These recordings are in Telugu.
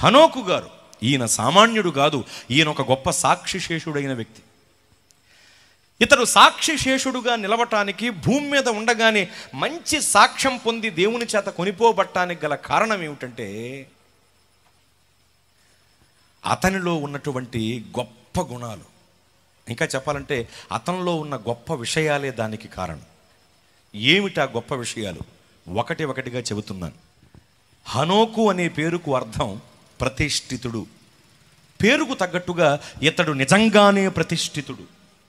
హనోకు గారు ఈయన సామాన్యుడు కాదు ఈయన ఒక గొప్ప సాక్షిశేషుడైన వ్యక్తి ఇతడు సాక్షిశేషుడుగా నిలవటానికి భూమి మీద ఉండగానే మంచి సాక్ష్యం పొంది దేవుని చేత కొనిపోబట్టానికి గల కారణం ఏమిటంటే అతనిలో ఉన్నటువంటి గొప్ప గుణాలు ఇంకా చెప్పాలంటే అతనిలో ఉన్న గొప్ప విషయాలే దానికి కారణం ఏమిటా గొప్ప విషయాలు ఒకటి ఒకటిగా చెబుతున్నాను హనోకు అనే పేరుకు అర్థం ప్రతిష్ఠితుడు పేరుకు తగ్గట్టుగా ఇతడు నిజంగానే ప్రతిష్ఠితుడు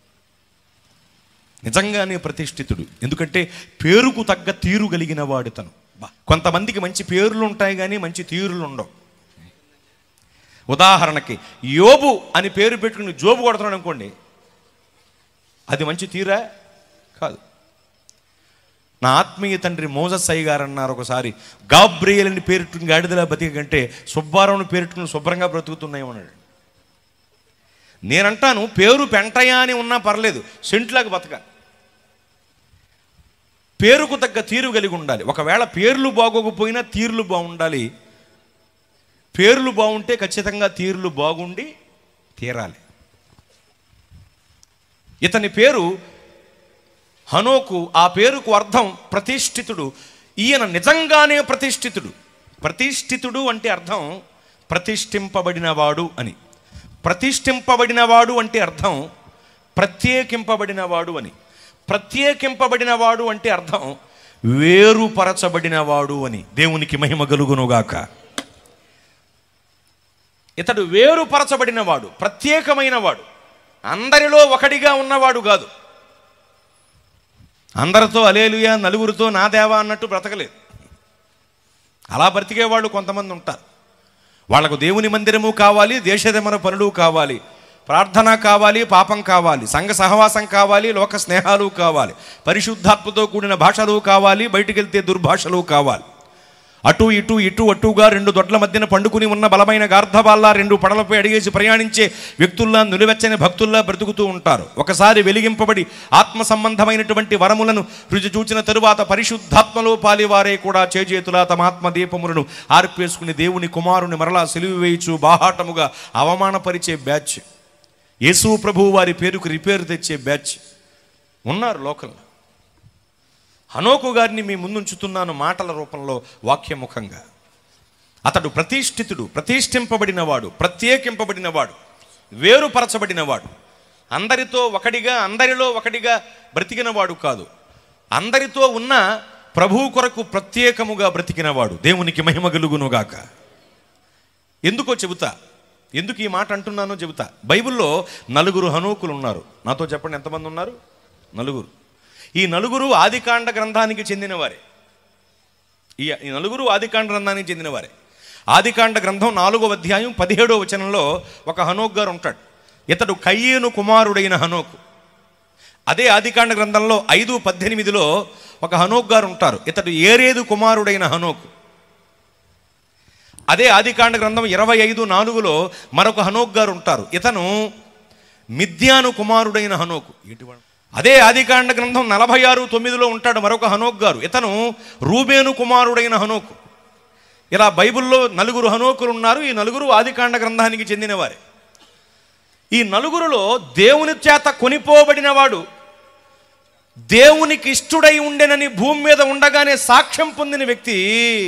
నిజంగానే ప్రతిష్ఠితుడు ఎందుకంటే పేరుకు తగ్గ తీరు కలిగిన వాడు తను బా, కొంతమందికి మంచి పేర్లు ఉంటాయి కానీ మంచి తీరులు ఉండవు ఉదాహరణకి యోబు అని పేరు పెట్టుకుని జోబు కొడుతున్నాడు అనుకోండి అది మంచి తీరా కాదు నా ఆత్మీయ తండ్రి మోజస్ గారు అన్నారు ఒకసారి గాబ్రియల్ అని పేరెట్టుకుని గాడిదలా బతిక కంటే సుబ్బారావుని పేరెట్టుకుని శుభ్రంగా బ్రతుకుతున్నాయేమన్నాడు నేనంటాను పేరు పెంటయ్య అని ఉన్నా పర్లేదు సెంట్లాగా బతక పేరుకు తగ్గ తీరు కలిగి ఉండాలి ఒకవేళ పేర్లు బాగోకపోయినా తీర్లు బాగుండాలి పేర్లు బాగుంటే ఖచ్చితంగా తీర్లు బాగుండి తీరాలి ఇతని పేరు హనోకు ఆ పేరుకు అర్థం ప్రతిష్ఠితుడు ఈయన నిజంగానే ప్రతిష్ఠితుడు ప్రతిష్ఠితుడు అంటే అర్థం ప్రతిష్ఠింపబడినవాడు అని ప్రతిష్ఠింపబడినవాడు అంటే అర్థం ప్రత్యేకింపబడినవాడు అని ప్రత్యేకింపబడినవాడు అంటే అర్థం వేరుపరచబడినవాడు అని దేవునికి మహిమ కలుగునుగాక ఇతడు వేరుపరచబడినవాడు ప్రత్యేకమైనవాడు అందరిలో ఒకడిగా ఉన్నవాడు కాదు అందరితో అలేలుయా నలుగురితో నా దేవా అన్నట్టు బ్రతకలేదు అలా బ్రతికేవాళ్ళు కొంతమంది ఉంటారు వాళ్ళకు దేవుని మందిరము కావాలి దేశదమన పనులు కావాలి ప్రార్థన కావాలి పాపం కావాలి సంఘ సహవాసం కావాలి లోక స్నేహాలు కావాలి పరిశుద్ధాత్మతో కూడిన భాషలు కావాలి బయటికి వెళ్తే దుర్భాషలు కావాలి అటు ఇటు ఇటు అటుగా రెండు దొడ్ల మధ్యన పండుకుని ఉన్న బలమైన గార్ధవాల్లా రెండు పడలపై అడిగేసి ప్రయాణించే వ్యక్తుల్లా నులివెచ్చని భక్తుల్లా బ్రతుకుతూ ఉంటారు ఒకసారి వెలిగింపబడి ఆత్మ సంబంధమైనటువంటి వరములను రుచి చూచిన తరువాత పరిశుద్ధాత్మలో పాలివారే కూడా చేజేతులా తమ ఆత్మ దీపములను ఆర్పేసుకుని దేవుని కుమారుని మరలా సెలివి వేయిచు బాహాటముగా అవమానపరిచే బ్యాచ్ యేసు ప్రభువు వారి పేరుకు రిపేరు తెచ్చే బ్యాచ్ ఉన్నారు లోకల్లో హనోకు గారిని మీ ముందుంచుతున్నాను మాటల రూపంలో వాక్యముఖంగా అతడు ప్రతిష్ఠితుడు ప్రతిష్ఠింపబడినవాడు ప్రత్యేకింపబడినవాడు వేరుపరచబడినవాడు అందరితో ఒకడిగా అందరిలో ఒకటిగా బ్రతికినవాడు కాదు అందరితో ఉన్న ప్రభువు కొరకు ప్రత్యేకముగా బ్రతికినవాడు దేవునికి మహిమ కలుగునుగాక ఎందుకో చెబుతా ఎందుకు ఈ మాట అంటున్నానో చెబుతా బైబిల్లో నలుగురు హనోకులు ఉన్నారు నాతో చెప్పండి ఎంతమంది ఉన్నారు నలుగురు ఈ నలుగురు ఆదికాండ గ్రంథానికి చెందినవారే ఈ ఈ నలుగురు ఆదికాండ గ్రంథానికి చెందినవారే ఆదికాండ గ్రంథం నాలుగో అధ్యాయం పదిహేడో వచనంలో ఒక హనోక్ గారు ఉంటాడు ఇతడు కయ్యేను కుమారుడైన హనోకు అదే ఆదికాండ గ్రంథంలో ఐదు పద్దెనిమిదిలో ఒక హనోక్ గారు ఉంటారు ఇతడు ఏరేదు కుమారుడైన హనోకు అదే ఆదికాండ గ్రంథం ఇరవై ఐదు నాలుగులో మరొక హనోక్ గారు ఉంటారు ఇతను మిథ్యాను కుమారుడైన హనోకు ఎటువంటి అదే ఆదికాండ గ్రంథం నలభై ఆరు తొమ్మిదిలో ఉంటాడు మరొక హనోక్ గారు ఇతను రూబేను కుమారుడైన హనోకు ఇలా బైబిల్లో నలుగురు హనోకులు ఉన్నారు ఈ నలుగురు ఆదికాండ గ్రంథానికి చెందినవారే ఈ నలుగురులో దేవుని చేత కొనిపోబడినవాడు దేవునికి ఇష్టుడై ఉండెనని భూమి మీద ఉండగానే సాక్ష్యం పొందిన వ్యక్తి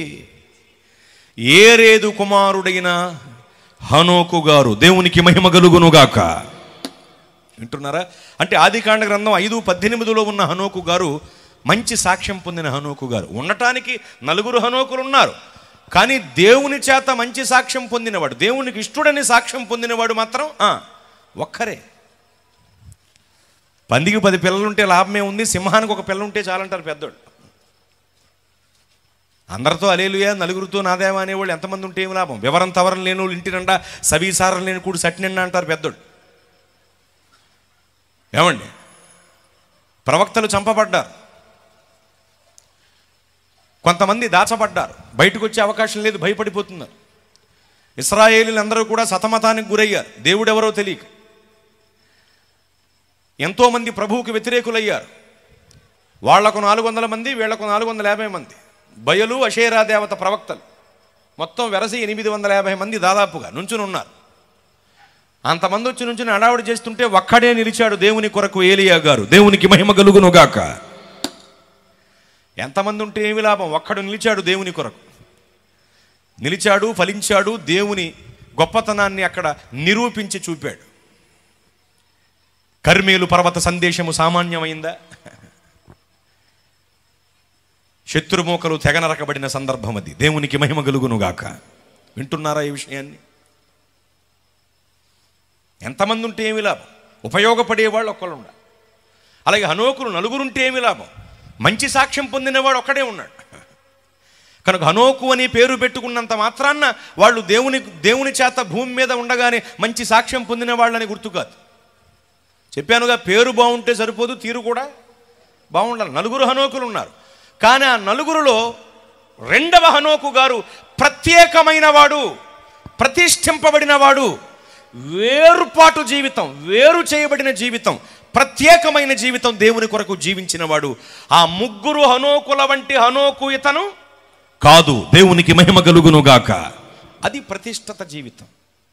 ఏరేదు కుమారుడైన హనోకు గారు దేవునికి మహిమ కలుగునుగాక వింటున్నారా అంటే ఆదికాండ గ్రంథం ఐదు పద్దెనిమిదిలో ఉన్న హనోకు గారు మంచి సాక్ష్యం పొందిన హనోకు గారు ఉండటానికి నలుగురు హనోకులు ఉన్నారు కానీ దేవుని చేత మంచి సాక్ష్యం పొందినవాడు దేవునికి ఇష్టడని సాక్ష్యం పొందినవాడు మాత్రం ఆ, ఒక్కరే పందికి పది పిల్లలుంటే లాభమే ఉంది సింహానికి ఒక పిల్ల ఉంటే చాలంటారు పెద్దోడు అందరితో అలేలుయా నలుగురితో నాదేవా అనేవాళ్ళు ఎంతమంది ఉంటే ఏం లాభం వివరం తవరం లేని వాళ్ళు ఇంటి నిండా సవీసారం లేని కూడి సట్టినిండా అంటారు పెద్దోడు ఏమండి ప్రవక్తలు చంపబడ్డారు కొంతమంది దాచబడ్డారు బయటకు వచ్చే అవకాశం లేదు భయపడిపోతున్నారు ఇస్రాయేలీలు అందరూ కూడా సతమతానికి గురయ్యారు దేవుడు ఎవరో తెలియక ఎంతోమంది ప్రభువుకి వ్యతిరేకులయ్యారు వాళ్లకు నాలుగు వందల మంది వీళ్లకు నాలుగు వందల యాభై మంది బయలు అషేరా దేవత ప్రవక్తలు మొత్తం వెరసి ఎనిమిది వందల యాభై మంది దాదాపుగా నుంచుని ఉన్నారు అంతమంది వచ్చి నుంచి అడావుడి చేస్తుంటే ఒక్కడే నిలిచాడు దేవుని కొరకు ఏలియా గారు దేవునికి మహిమ కలుగునుగాక ఎంతమంది ఉంటే ఏమి లాభం ఒక్కడు నిలిచాడు దేవుని కొరకు నిలిచాడు ఫలించాడు దేవుని గొప్పతనాన్ని అక్కడ నిరూపించి చూపాడు కర్మేలు పర్వత సందేశము సామాన్యమైందా శత్రుమూకలు తెగనరకబడిన సందర్భం అది దేవునికి మహిమ కలుగునుగాక వింటున్నారా ఈ విషయాన్ని ఎంతమంది ఉంటే ఏమి లాభం ఉపయోగపడేవాళ్ళు ఒక్కళ్ళు ఉండాలి అలాగే హనోకులు నలుగురుంటే ఏమి లాభం మంచి సాక్ష్యం పొందినవాడు ఒక్కడే ఉన్నాడు కనుక హనోకు అని పేరు పెట్టుకున్నంత మాత్రాన్న వాళ్ళు దేవుని దేవుని చేత భూమి మీద ఉండగానే మంచి సాక్ష్యం పొందిన వాళ్ళని గుర్తు కాదు చెప్పానుగా పేరు బాగుంటే సరిపోదు తీరు కూడా బాగుండాలి నలుగురు హనోకులు ఉన్నారు కానీ ఆ నలుగురులో రెండవ హనోకు గారు ప్రత్యేకమైన వాడు ప్రతిష్ఠింపబడిన వాడు వేరుపాటు జీవితం వేరు చేయబడిన జీవితం ప్రత్యేకమైన జీవితం దేవుని కొరకు జీవించిన వాడు ఆ ముగ్గురు హనోకుల వంటి హనోకు ఇతను కాదు దేవునికి మహిమ కలుగునుగాక అది ప్రతిష్ఠత జీవితం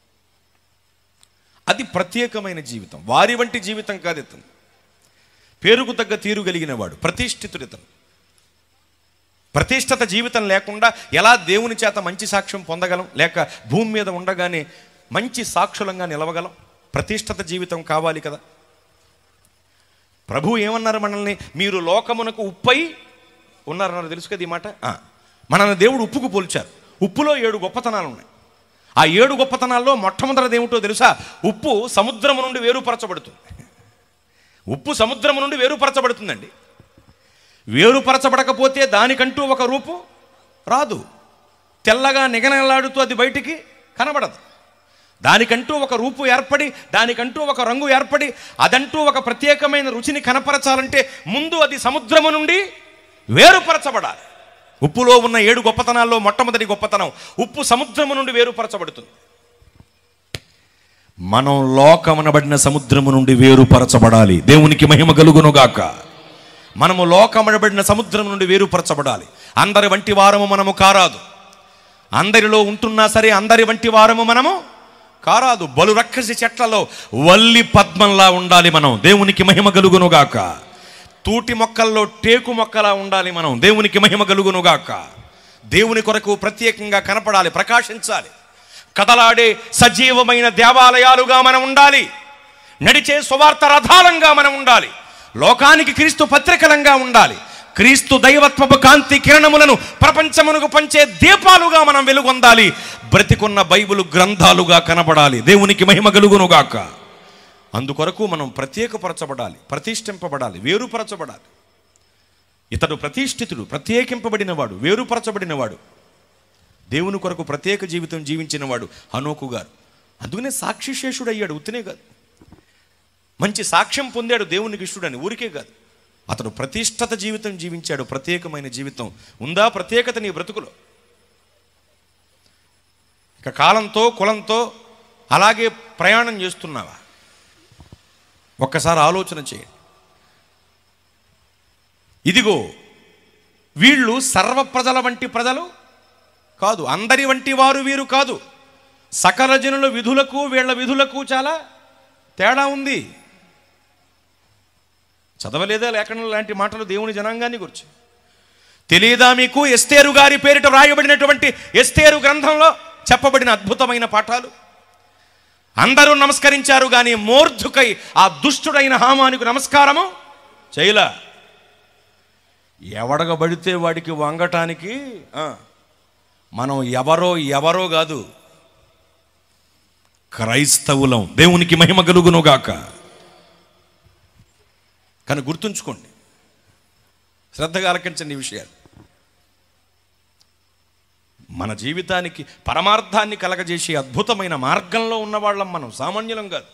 అది ప్రత్యేకమైన జీవితం వారి వంటి జీవితం కాదు ఇతను పేరుకు తగ్గ తీరు కలిగిన వాడు ప్రతిష్ఠితుడు ఇతను ప్రతిష్ఠత జీవితం లేకుండా ఎలా దేవుని చేత మంచి సాక్ష్యం పొందగలం లేక భూమి మీద ఉండగానే మంచి సాక్షులంగా నిలవగలం ప్రతిష్ఠత జీవితం కావాలి కదా ప్రభు ఏమన్నారు మనల్ని మీరు లోకమునకు ఉప్పై ఉన్నారన్నారు తెలుసు కదా ఈ మాట ఆ. మనల్ని దేవుడు ఉప్పుకు పోల్చారు ఉప్పులో ఏడు గొప్పతనాలు ఉన్నాయి ఆ ఏడు గొప్పతనాల్లో మొట్టమొదటిది ఏమిటో తెలుసా ఉప్పు సముద్రము నుండి వేరుపరచబడుతుంది ఉప్పు సముద్రము నుండి వేరుపరచబడుతుందండి వేరుపరచబడకపోతే దానికంటూ ఒక రూపు రాదు తెల్లగా నిగనలాడుతూ అది బయటికి కనబడదు దానికంటూ ఒక రూపు ఏర్పడి దానికంటూ ఒక రంగు ఏర్పడి అదంటూ ఒక ప్రత్యేకమైన రుచిని కనపరచాలంటే ముందు అది సముద్రము నుండి వేరుపరచబడాలి ఉప్పులో ఉన్న ఏడు గొప్పతనాల్లో మొట్టమొదటి గొప్పతనం ఉప్పు సముద్రము నుండి వేరుపరచబడుతుంది మనం లోకమనబడిన సముద్రము నుండి వేరుపరచబడాలి దేవునికి మహిమ కలుగునుగాక మనము లోకమనబడిన సముద్రం నుండి వేరుపరచబడాలి అందరి వంటి వారము మనము కారాదు అందరిలో ఉంటున్నా సరే అందరి వంటి వారము మనము కారాదు బలు రక్కసి చెట్లలో వల్లి పద్మంలా ఉండాలి మనం దేవునికి మహిమ కలుగునుగాక తూటి మొక్కల్లో టేకు మొక్కలా ఉండాలి మనం దేవునికి మహిమ కలుగునుగాక దేవుని కొరకు ప్రత్యేకంగా కనపడాలి ప్రకాశించాలి కదలాడే సజీవమైన దేవాలయాలుగా మనం ఉండాలి నడిచే సువార్త రథాలంగా మనం ఉండాలి లోకానికి క్రీస్తు పత్రికలంగా ఉండాలి క్రీస్తు దైవత్వపు కాంతి కిరణములను ప్రపంచమునకు పంచే దీపాలుగా మనం వెలుగొందాలి బ్రతికున్న బైబిల్ గ్రంథాలుగా కనబడాలి దేవునికి మహిమ కలుగునుగాక అందుకొరకు మనం ప్రత్యేకపరచబడాలి ప్రతిష్ఠింపబడాలి వేరుపరచబడాలి ఇతడు ప్రతిష్ఠితుడు ప్రత్యేకింపబడినవాడు వేరుపరచబడినవాడు దేవుని కొరకు ప్రత్యేక జీవితం జీవించినవాడు హనోకు గారు అందుకనే సాక్షిశేషుడు అయ్యాడు ఉత్తినే కాదు మంచి సాక్ష్యం పొందాడు దేవునికి ఇష్టడని ఊరికే కాదు అతడు ప్రతిష్ఠత జీవితం జీవించాడు ప్రత్యేకమైన జీవితం ఉందా ప్రత్యేకత నీ బ్రతుకులో ఇక కాలంతో కులంతో అలాగే ప్రయాణం చేస్తున్నావా ఒక్కసారి ఆలోచన చేయండి ఇదిగో వీళ్ళు సర్వ ప్రజల వంటి ప్రజలు కాదు అందరి వంటి వారు వీరు కాదు సకల జనుల విధులకు వీళ్ళ విధులకు చాలా తేడా ఉంది చదవలేదా లేఖనం లాంటి మాటలు దేవుని జనాంగాన్ని గురించి తెలియదా మీకు ఎస్తేరు గారి పేరిట వ్రాయబడినటువంటి ఎస్తేరు గ్రంథంలో చెప్పబడిన అద్భుతమైన పాఠాలు అందరూ నమస్కరించారు కానీ మూర్ధుకై ఆ దుష్టుడైన హామానికి నమస్కారము చేయలా ఎవడగబడితే వాడికి వంగటానికి ఆ, మనం ఎవరో ఎవరో కాదు క్రైస్తవులం దేవునికి మహిమ కలుగునుగాక కానీ గుర్తుంచుకోండి శ్రద్ధగా ఆలకించండి ఈ విషయాలు మన జీవితానికి పరమార్థాన్ని కలగజేసే అద్భుతమైన మార్గంలో ఉన్నవాళ్ళం మనం సామాన్యులం కాదు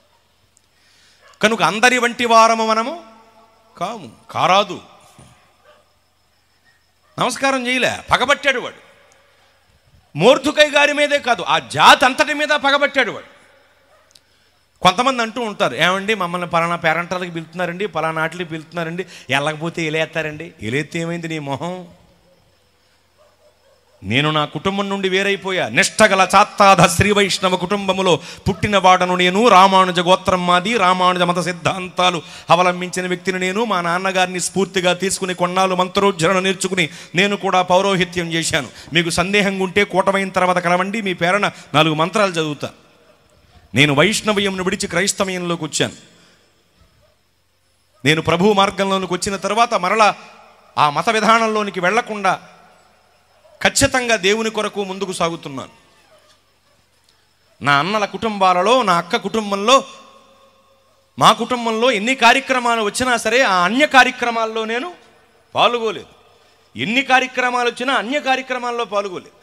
కనుక అందరి వంటి వారము మనము కాము కారాదు నమస్కారం చేయలే పగబట్టాడు వాడు మూర్ధుకై గారి మీదే కాదు ఆ జాతి అంతటి మీద పగబట్టాడు వాడు కొంతమంది అంటూ ఉంటారు ఏమండి మమ్మల్ని పలానా పేరెంటాలకి పిలుతున్నారండి పలానా ఆటలకి పిలుతున్నారండి వెళ్ళకపోతే ఎలేస్తారండి ఎలేస్తే ఏమైంది నీ మొహం నేను నా కుటుంబం నుండి వేరైపోయా నిష్టగల చాత్తాధ శ్రీ వైష్ణవ కుటుంబములో పుట్టినవాడను నేను రామానుజ గోత్రం మాది రామానుజ మత సిద్ధాంతాలు అవలంబించిన వ్యక్తిని నేను మా నాన్నగారిని స్ఫూర్తిగా తీసుకుని కొన్నాళ్ళు మంత్రోజ్జరణ నేర్చుకుని నేను కూడా పౌరోహిత్యం చేశాను మీకు సందేహంగా ఉంటే కూటమైన తర్వాత కలవండి మీ పేరన నాలుగు మంత్రాలు చదువుతా నేను వైష్ణవయంను విడిచి క్రైస్తవయంలోకి వచ్చాను నేను ప్రభు మార్గంలోనికి వచ్చిన తర్వాత మరలా ఆ మత విధానంలోనికి వెళ్లకుండా ఖచ్చితంగా దేవుని కొరకు ముందుకు సాగుతున్నాను నా అన్నల కుటుంబాలలో నా అక్క కుటుంబంలో మా కుటుంబంలో ఎన్ని కార్యక్రమాలు వచ్చినా సరే ఆ అన్య కార్యక్రమాల్లో నేను పాల్గొలేదు ఎన్ని కార్యక్రమాలు వచ్చినా అన్య కార్యక్రమాల్లో పాల్గొలేదు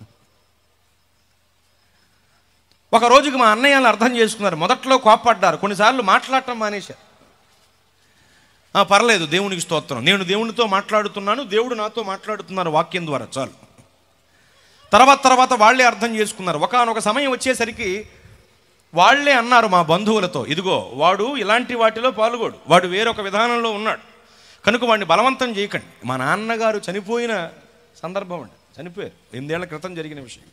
ఒక రోజుకి మా అన్నయ్యలు అర్థం చేసుకున్నారు మొదట్లో కోప్పడ్డారు కొన్నిసార్లు మాట్లాడటం మానేశారు "ఆ, పర్లేదు దేవునికి స్తోత్రం నేను దేవునితో మాట్లాడుతున్నాను దేవుడు నాతో మాట్లాడుతున్నారు వాక్యం ద్వారా చాలు తర్వాత తర్వాత వాళ్ళే అర్థం చేసుకున్నారు ఒకనొక సమయం వచ్చేసరికి వాళ్ళే అన్నారు మా బంధువులతో ఇదిగో వాడు ఇలాంటి వాటిలో పాల్గొడు వాడు వేరొక విధానంలో ఉన్నాడు కనుక వాడిని బలవంతం చేయకండి మా నాన్నగారు చనిపోయిన సందర్భం అండి చనిపోయారు ఎనిమిదేళ్ల క్రితం జరిగిన విషయం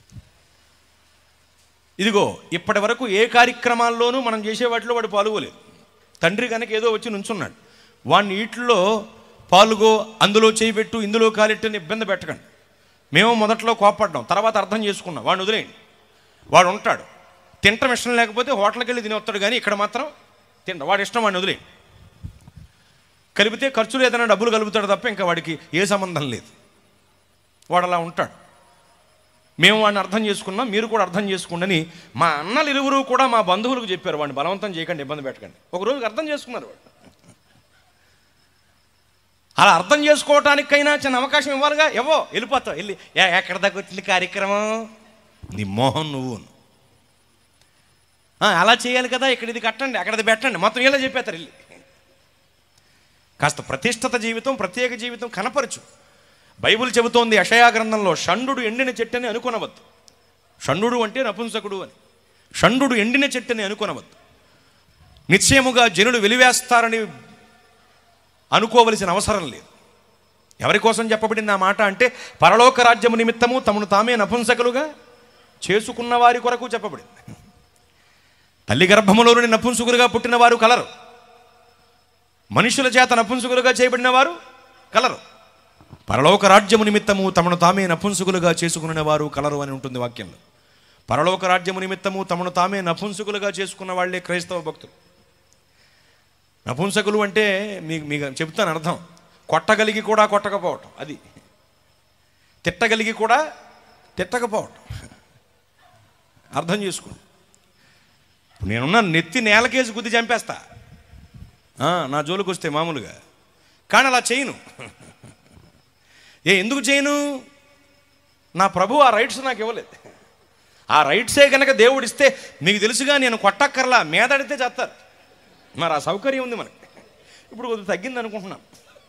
ఇదిగో ఇప్పటి వరకు ఏ కార్యక్రమాల్లోనూ మనం చేసే వాటిలో వాడు పాల్గొలేదు తండ్రి కనుక ఏదో వచ్చి నుంచున్నాడు వాడిని వీటిల్లో పాల్గో అందులో చేయబెట్టు ఇందులో కాలెట్టని ఇబ్బంది పెట్టకండి మేము మొదట్లో కోపడ్డాం తర్వాత అర్థం చేసుకున్నాం వాడిని వదిలేయండి వాడు ఉంటాడు తింటం ఇష్టం లేకపోతే హోటల్కి వెళ్ళి తిని వస్తాడు కానీ ఇక్కడ మాత్రం తింట వాడి ఇష్టం వాడిని వదిలేయండి కలిపితే ఖర్చులు ఏదైనా డబ్బులు కలుపుతాడు తప్ప ఇంకా వాడికి ఏ సంబంధం లేదు వాడు అలా ఉంటాడు మేము వాడిని అర్థం చేసుకున్నాం మీరు కూడా అర్థం చేసుకోండి అని మా అన్నలు ఇరువురు కూడా మా బంధువులకు చెప్పారు వాడిని బలవంతం చేయకండి ఇబ్బంది పెట్టకండి ఒక రోజుకి అర్థం చేసుకున్నారు వాడు అలా అర్థం చేసుకోవటానికైనా చిన్న అవకాశం ఇవ్వాలిగా ఎవో వెళ్ళిపోతావు వెళ్ళి "ఏ, ఎక్కడ దాకా వచ్చింది కార్యక్రమం నీ మోహన్ నువ్వు "ఆ, అలా చేయాలి కదా ఇక్కడ ఇది కట్టండి అక్కడది పెట్టండి మొత్తం ఇలా చెప్పేస్తారు వెళ్ళి కాస్త ప్రతిష్టత జీవితం ప్రత్యేక జీవితం కనపరచు బైబిల్ చెబుతోంది అషయా గ్రంథంలో షండు ఎండిన చెట్టని అనుకొనవద్దు షండు అంటే నపుంసకుడు అని షండు ఎండిన చెట్టని అనుకొనవద్దు నిశ్చయముగా జనులు వెలివేస్తారని అనుకోవలసిన అవసరం లేదు ఎవరి కోసం చెప్పబడింది ఆ మాట అంటే పరలోక రాజ్యము నిమిత్తము తమను తామే నపుంసకులుగా చేసుకున్న వారి కొరకు చెప్పబడింది తల్లి గర్భములోని నపుంసకులుగా పుట్టిన వారు కలరు మనుషుల చేత నపుంసకులుగా చేయబడిన వారు కలరు పరలోక రాజ్యము నిమిత్తము తమను తామే నపుంసకులుగా చేసుకున్న వారు కలరు అని ఉంటుంది వాక్యంలో పరలోక రాజ్యము నిమిత్తము తమను తామే నపుంసకులుగా చేసుకున్న వాళ్ళే క్రైస్తవ భక్తులు నపుంసకులు అంటే మీకు మీకు చెప్తాను అర్థం కొట్టగలిగి కూడా కొట్టకపోవటం అది తిట్టగలిగి కూడా తిట్టకపోవటం అర్థం చేసుకోండి ఇప్పుడు నేనున్న నెత్తి నేలకేసి గుద్ది చంపేస్తా ఆ, నా జోలికి వస్తే మామూలుగా కానీ అలా చేయను ఏ ఎందుకు చేయను నా ప్రభు ఆ రైట్స్ నాకు ఇవ్వలేదు ఆ రైట్సే కనుక దేవుడు ఇస్తే మీకు తెలుసుగా నేను కొట్టక్కర్లా మీదడితే చేస్తారు మరి ఆ సౌకర్యం ఉంది మనకి ఇప్పుడు కొద్దిగా తగ్గింది అనుకుంటున్నాను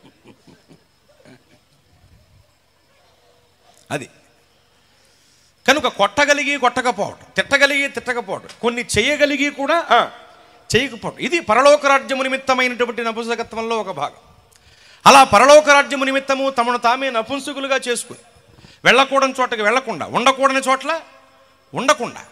అది కనుక కొట్టగలిగి కొట్టకపోవటం తిట్టగలిగి తిట్టకపోవటం కొన్ని చేయగలిగి కూడా ఆ, చేయకపోవటం ఇది పరలోక రాజ్యము నిమిత్తమైనటువంటి నపుంసకత్వంలో ఒక భాగం అలా పరలోక రాజ్యము నిమిత్తము తమను తామే నపుంసకులుగా చేసుకుని వెళ్ళకూడని చోటకి వెళ్ళకుండా ఉండకూడని చోట్ల ఉండకుండా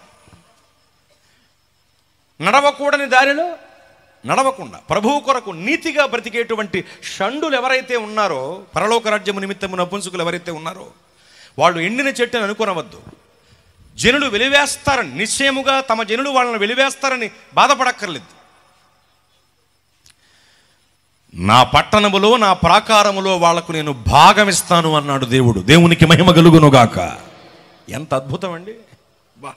నడవకూడని దారిలో నడవకుండా ప్రభువు కొరకు నీతిగా బ్రతికేటువంటి షండులు ఎవరైతే ఉన్నారో పరలోక రాజ్యము నిమిత్తము నపుంసకులు ఎవరైతే ఉన్నారో వాళ్ళు ఎండిన చెట్టుని అనుకునవద్దు జనులు వెలివేస్తారని నిశ్చయముగా తమ జనులు వాళ్ళని వెలివేస్తారని బాధపడక్కర్లేదు నా పట్టణములో నా ప్రాకారములో వాళ్లకు నేను భాగమిస్తాను అన్నాడు దేవుడు దేవునికి మహిమ కలుగునుగాక ఎంత అద్భుతం అండి బా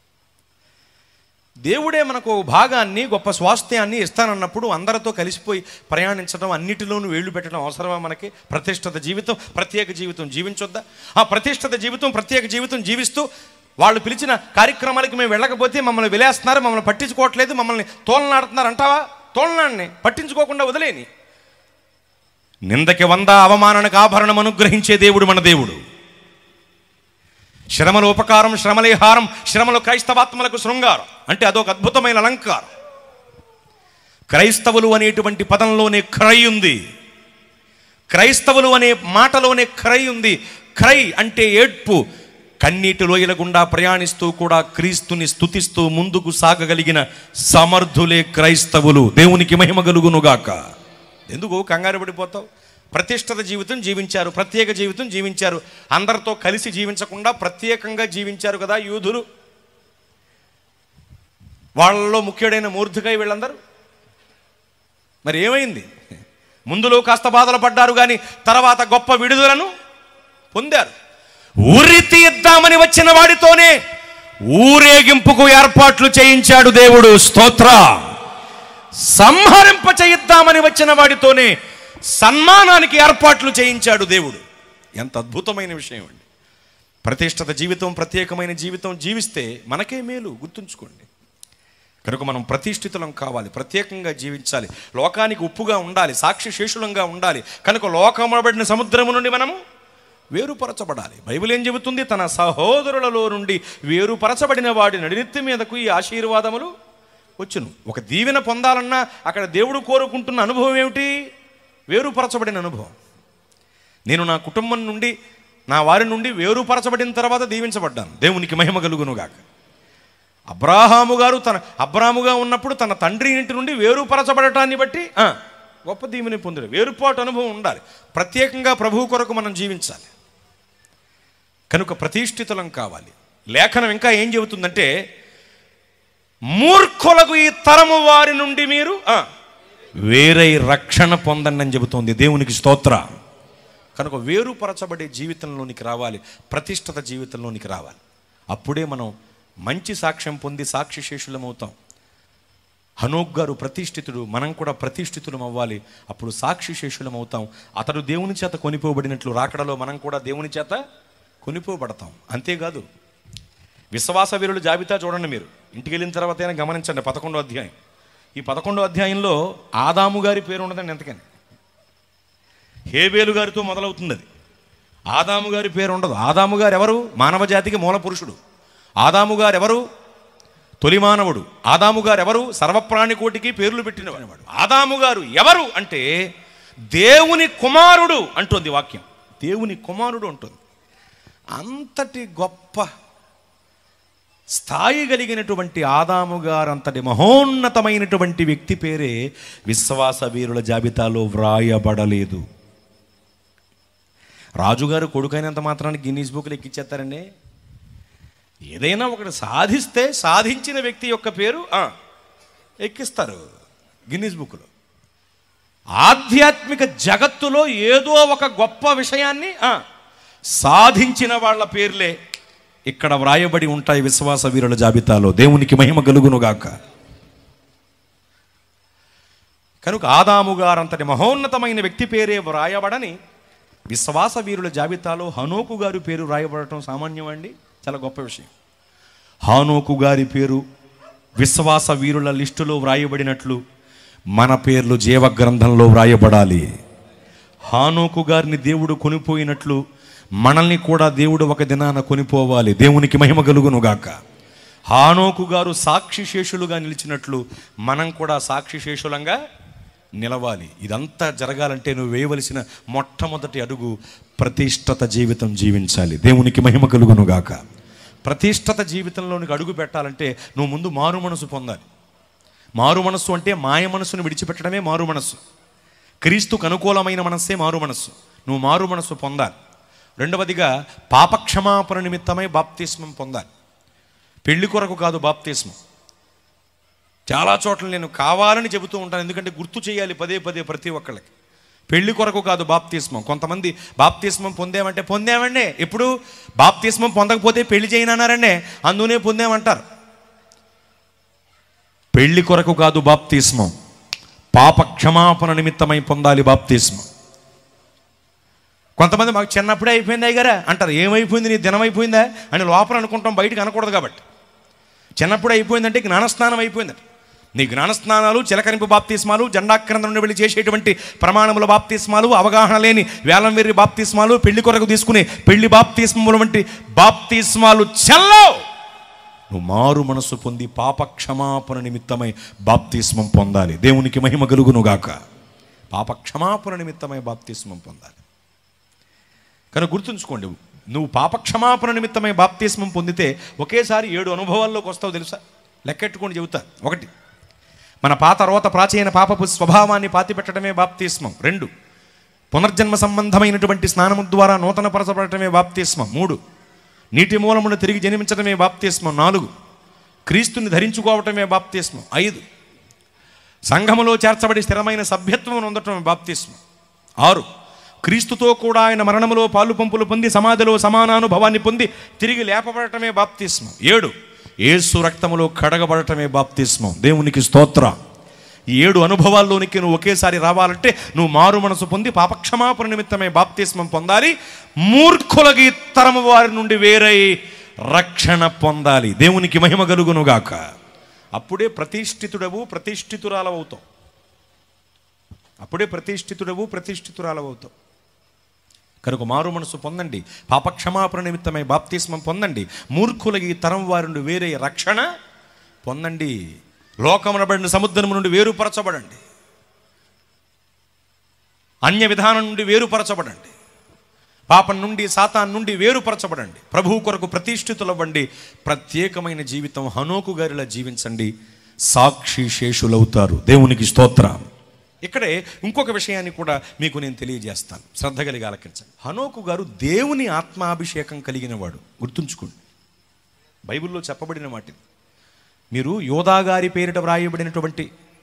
దేవుడే మనకు ఓ భాగాన్ని గొప్ప స్వాస్థ్యాన్ని ఇస్తానన్నప్పుడు అందరితో కలిసిపోయి ప్రయాణించడం అన్నిటిలోనూ వేళ్ళు పెట్టడం అవసరమా మనకి ప్రతిష్ఠిత జీవితం ప్రత్యేక జీవితం జీవించొద్దా ఆ ప్రతిష్ఠిత జీవితం ప్రత్యేక జీవితం జీవిస్తూ వాళ్ళు పిలిచిన కార్యక్రమాలకి మేము వెళ్ళకపోతే మమ్మల్ని విలేస్తున్నారు మమ్మల్ని పట్టించుకోవట్లేదు మమ్మల్ని తోలనాడుతున్నారు అంటావా తోలనాడిని పట్టించుకోకుండా వదిలేని నిందకి వంద అవమానానికి ఆభరణం అనుగ్రహించే దేవుడు మన దేవుడు శ్రమల ఉపకారం శ్రమలే హారం శ్రమలు క్రైస్తవాత్మలకు శృంగారం అంటే అదొక అద్భుతమైన అలంకారం క్రైస్తవులు అనేటువంటి పదంలోనే క్రై ఉంది క్రైస్తవులు అనే మాటలోనే క్రై ఉంది క్రై అంటే ఏడ్పు కన్నీటి లోయల గుండా ప్రయాణిస్తూ కూడా క్రీస్తుని స్తుతిస్తూ ముందుకు సాగగలిగిన సమర్థులే క్రైస్తవులు దేవునికి మహిమ కలుగునుగాక ఎందుకు కంగారు పడిపోతావు ప్రతిష్ఠిత జీవితం జీవించారు ప్రత్యేక జీవితం జీవించారు అందరితో కలిసి జీవించకుండా ప్రత్యేకంగా జీవించారు కదా యూదులు వాళ్ళలో ముఖ్యుడైన మూర్తికై వీళ్ళందరూ మరి ఏమైంది ముందులో కాస్త బాధలు పడ్డారు కానీ తర్వాత గొప్ప విడుదలను పొందారు ఊరి తీద్దామని వచ్చిన వాడితోనే ఊరేగింపుకు ఏర్పాట్లు చేయించాడు దేవుడు స్తోత్ర సంహరింప చేయిద్దామని వచ్చిన వాడితోనే సన్మానానికి ఏర్పాట్లు చేయించాడు దేవుడు ఎంత అద్భుతమైన విషయం అండి ప్రతిష్ఠిత జీవితం ప్రత్యేకమైన జీవితం జీవిస్తే మనకే మేలు గుర్తుంచుకోండి కనుక మనం ప్రతిష్ఠితులం కావాలి ప్రత్యేకంగా జీవించాలి లోకానికి ఉప్పుగా ఉండాలి సాక్షి శేషులంగా ఉండాలి కనుక లోకమబడిన సముద్రము నుండి మనము వేరుపరచబడాలి బైబిల్ ఏం చెబుతుంది తన సహోదరులలో నుండి వేరుపరచబడిన వాడి నడినెత్తి మీదకు ఈ ఆశీర్వాదములు వచ్చును ఒక దీవెన పొందాలన్నా అక్కడ దేవుడు కోరుకుంటున్న అనుభవం ఏమిటి వేరుపరచబడిన అనుభవం నేను నా కుటుంబం నుండి నా వారి నుండి వేరుపరచబడిన తర్వాత దీవించబడ్డాను దేవునికి మహిమ కలుగునుగాక అబ్రాహాము గారు తన అబ్రాముగా ఉన్నప్పుడు తన తండ్రి ఇంటి నుండి వేరుపరచబడటాన్ని బట్టి ఆ, గొప్ప దీవెని పొందాడు వేరుపాటు అనుభవం ఉండాలి ప్రత్యేకంగా ప్రభువు కొరకు మనం జీవించాలి కనుక ప్రతిష్ఠితులం కావాలి లేఖనం ఇంకా ఏం చెబుతుందంటే మూర్ఖులకు ఈ తరము వారి నుండి మీరు ఆ, వేరై రక్షణ పొందండి అని చెబుతోంది దేవునికి స్తోత్ర కనుక వేరుపరచబడే జీవితంలోనికి రావాలి ప్రతిష్ఠిత జీవితంలోనికి రావాలి అప్పుడే మనం మంచి సాక్ష్యం పొంది సాక్షి శేషులం అవుతాం హనోక్ గారు ప్రతిష్ఠితుడు మనం కూడా ప్రతిష్ఠితులం అవ్వాలి అప్పుడు సాక్షి శేషులం అవుతాం అతడు దేవుని చేత కొనిపోబడినట్లు రాకడలో మనం కూడా దేవుని చేత కొనిపోబడతాం అంతేకాదు విశ్వాస వీరుల జాబితా చూడండి మీరు ఇంటికి వెళ్ళిన తర్వాత అయినా గమనించండి పదకొండో అధ్యాయం ఈ పదకొండో అధ్యాయంలో ఆదాము గారి పేరు ఉండదండి ఎంతకని హేబేలు గారితో మొదలవుతుంది అది ఆదాము గారి పేరు ఉండదు ఆదాము గారు ఎవరు మానవ జాతికి మూల పురుషుడు ఆదాము గారు ఎవరు తొలి మానవుడు ఆదాము గారు ఎవరు సర్వప్రాణి కోటికి పేర్లు పెట్టిన వాడు ఆదాము గారు ఎవరు అంటే దేవుని కుమారుడు అంటుంది వాక్యం దేవుని కుమారుడు అంటుంది అంతటి గొప్ప స్థాయి కలిగినటువంటి ఆదాము గారు అంతటి మహోన్నతమైనటువంటి వ్యక్తి పేరే విశ్వాస వీరుల జాబితాలో వ్రాయబడలేదు రాజుగారు కొడుకైనంత మాత్రానికి గిన్నీస్ బుక్లు ఎక్కిచ్చేస్తారండి ఏదైనా ఒకటి సాధిస్తే సాధించిన వ్యక్తి యొక్క పేరు ఆ, ఎక్కిస్తారు గిన్నీస్ బుక్లో ఆధ్యాత్మిక జగత్తులో ఏదో ఒక గొప్ప విషయాన్ని ఆ, సాధించిన వాళ్ళ పేర్లే ఇక్కడ వ్రాయబడి ఉంటాయి విశ్వాస వీరుల జాబితాలో దేవునికి మహిమ కలుగునుగాక కనుక ఆదాము గారంతటి మహోన్నతమైన వ్యక్తి పేరే వ్రాయబడని విశ్వాస వీరుల జాబితాలో హనోకు గారి పేరు రాయబడటం సామాన్యం అండి చాలా గొప్ప విషయం హానోకు గారి పేరు విశ్వాస వీరుల లిస్టులో వ్రాయబడినట్లు మన పేర్లు జీవ గ్రంథంలో వ్రాయబడాలి హానోకు గారిని దేవుడు కొనిపోయినట్లు మనల్ని కూడా దేవుడు ఒక దినాన కొనిపోవాలి దేవునికి మహిమ కలుగును గాక హానోకు గారు సాక్షి శేషులుగా నిలిచినట్లు మనం కూడా సాక్షి శేషులంగా నిలవాలి ఇదంతా జరగాలంటే నువ్వు వేయవలసిన మొట్టమొదటి అడుగు ప్రతిష్ఠత జీవితం జీవించాలి దేవునికి మహిమ కలుగును గాక ప్రతిష్ఠత జీవితంలోనికి అడుగు పెట్టాలంటే నువ్వు ముందు మారు మనసు పొందాలి మారు మనస్సు అంటే మాయ మనస్సును విడిచిపెట్టడమే మారు మనస్సు క్రీస్తుకు అనుకూలమైన మనస్సే మారు మనస్సు నువ్వు మారు మనస్సు పొందాలి రెండవదిగా పాపక్షమాపణ నిమిత్తమై బాప్తిస్మం పొందాలి పెళ్లి కొరకు కాదు బాప్తిస్మం చాలా చోట్ల నేను కావాలని చెబుతూ ఉంటాను ఎందుకంటే గుర్తు చేయాలి పదే పదే ప్రతి ఒక్కళ్ళకి పెళ్లి కొరకు కాదు బాప్తిస్మం కొంతమంది బాప్తిస్మం పొందామంటే పొందామండి ఎప్పుడు బాప్తిస్మం పొందకపోతే పెళ్లి చేయనన్నారండి అందునే పొందామంటారు పెళ్లి కొరకు కాదు బాప్తిస్మం పాప క్షమాపణ నిమిత్తమై పొందాలి బాప్తిస్మం కొంతమంది మాకు చిన్నప్పుడే అయిపోయింది అయ్యగారా అంటారు ఏమైపోయింది నీ దినం అయిపోయిందా అని లోపల అనుకుంటాం బయటకు అనకూడదు కాబట్టి చిన్నప్పుడు అయిపోయిందంటే జ్ఞానస్నానం అయిపోయిందట నీ జ్ఞానస్నానాలు చిలకరింపు బాప్తిస్మాలు జెండాక్రందం నుండి వెళ్ళి చేసేటువంటి ప్రమాణముల బాప్తిస్మాలు అవగాహన లేని వేలం వెర్రి బాప్తిస్మాలు పెళ్లి కొరకు తీసుకునే పెళ్లి బాప్తిస్మముల వంటి బాప్తిస్మాలు చెల్లవు నువ్వు మారు మనస్సు పొంది పాప క్షమాపణ నిమిత్తమై బాప్తిస్మం పొందాలి దేవునికి మహిమ కలుగును గాక పాప క్షమాపణ నిమిత్తమై బాప్తిస్మం పొందాలి కనుక గుర్తుంచుకోండి నువ్వు పాపక్షమాపణ నిమిత్తమై బాప్తిస్మం పొందితే ఒకేసారి ఏడు అనుభవాల్లోకి వస్తావు తెలుసా లెక్కెట్టుకొని చెబుతా ఒకటి మన పాత రోత ప్రాచీన పాపపు స్వభావాన్ని పాతిపెట్టడమే బాప్తిస్మం రెండు పునర్జన్మ సంబంధమైనటువంటి స్నానము ద్వారా నూతన పరచబడటమే బాప్తిస్మం మూడు నీటి మూలమును తిరిగి జన్మించడమే బాప్తిస్మం నాలుగు క్రీస్తుని ధరించుకోవటమే బాప్తిస్మం ఐదు సంఘములో చేర్చబడి స్థిరమైన సభ్యత్వం ఉండటమే బాప్తిస్మం ఆరు క్రీస్తుతో కూడా ఆయన మరణములో పాలు పంపులు పొంది సమాధిలో సమానానుభవాన్ని పొంది తిరిగి లేపబడటమే బాప్తిస్మం ఏడు ఏసు రక్తములో కడగబడటమే బాప్తిస్మం దేవునికి స్తోత్ర ఈ ఏడు అనుభవాల్లోనికి నువ్వు ఒకేసారి రావాలంటే నువ్వు మారు మనసు పొంది పాపక్షమాపణ నిమిత్తమే బాప్తిస్మం పొందాలి మూర్ఖులకి తరము వారి నుండి వేరై రక్షణ పొందాలి దేవునికి మహిమ కలుగునుగాక అప్పుడే ప్రతిష్ఠితుడవు ప్రతిష్ఠితురాలవుతావు అప్పుడే ప్రతిష్ఠితుడవు ప్రతిష్ఠితురాలవుతావు కనుక మారు మనసు పొందండి పాపక్షమాపణ నిమిత్తమై బాప్తిస్మం పొందండి మూర్ఖుల ఈ తరం వారి నుండి వేరే రక్షణ పొందండి లోకమునబడిన సముద్రం నుండి వేరుపరచబడండి అన్య విధానం నుండి వేరుపరచబడండి పాపం నుండి సాతాన్ నుండి వేరుపరచబడండి ప్రభువు కొరకు ప్రతిష్ఠితులవ్వండి ప్రత్యేకమైన జీవితం హనోకు గారిలా జీవించండి సాక్షి శేషులవుతారు దేవునికి స్తోత్రం ఇక్కడే ఇంకొక విషయాన్ని కూడా మీకు నేను తెలియజేస్తాను శ్రద్ధ కలిగి ఆలకించండి హనోకు గారు దేవుని ఆత్మాభిషేకం కలిగిన వాడు గుర్తుంచుకోండి బైబిల్లో చెప్పబడిన వాటిని మీరు యోధా గారి పేరిట వ్రాయబడినటువంటి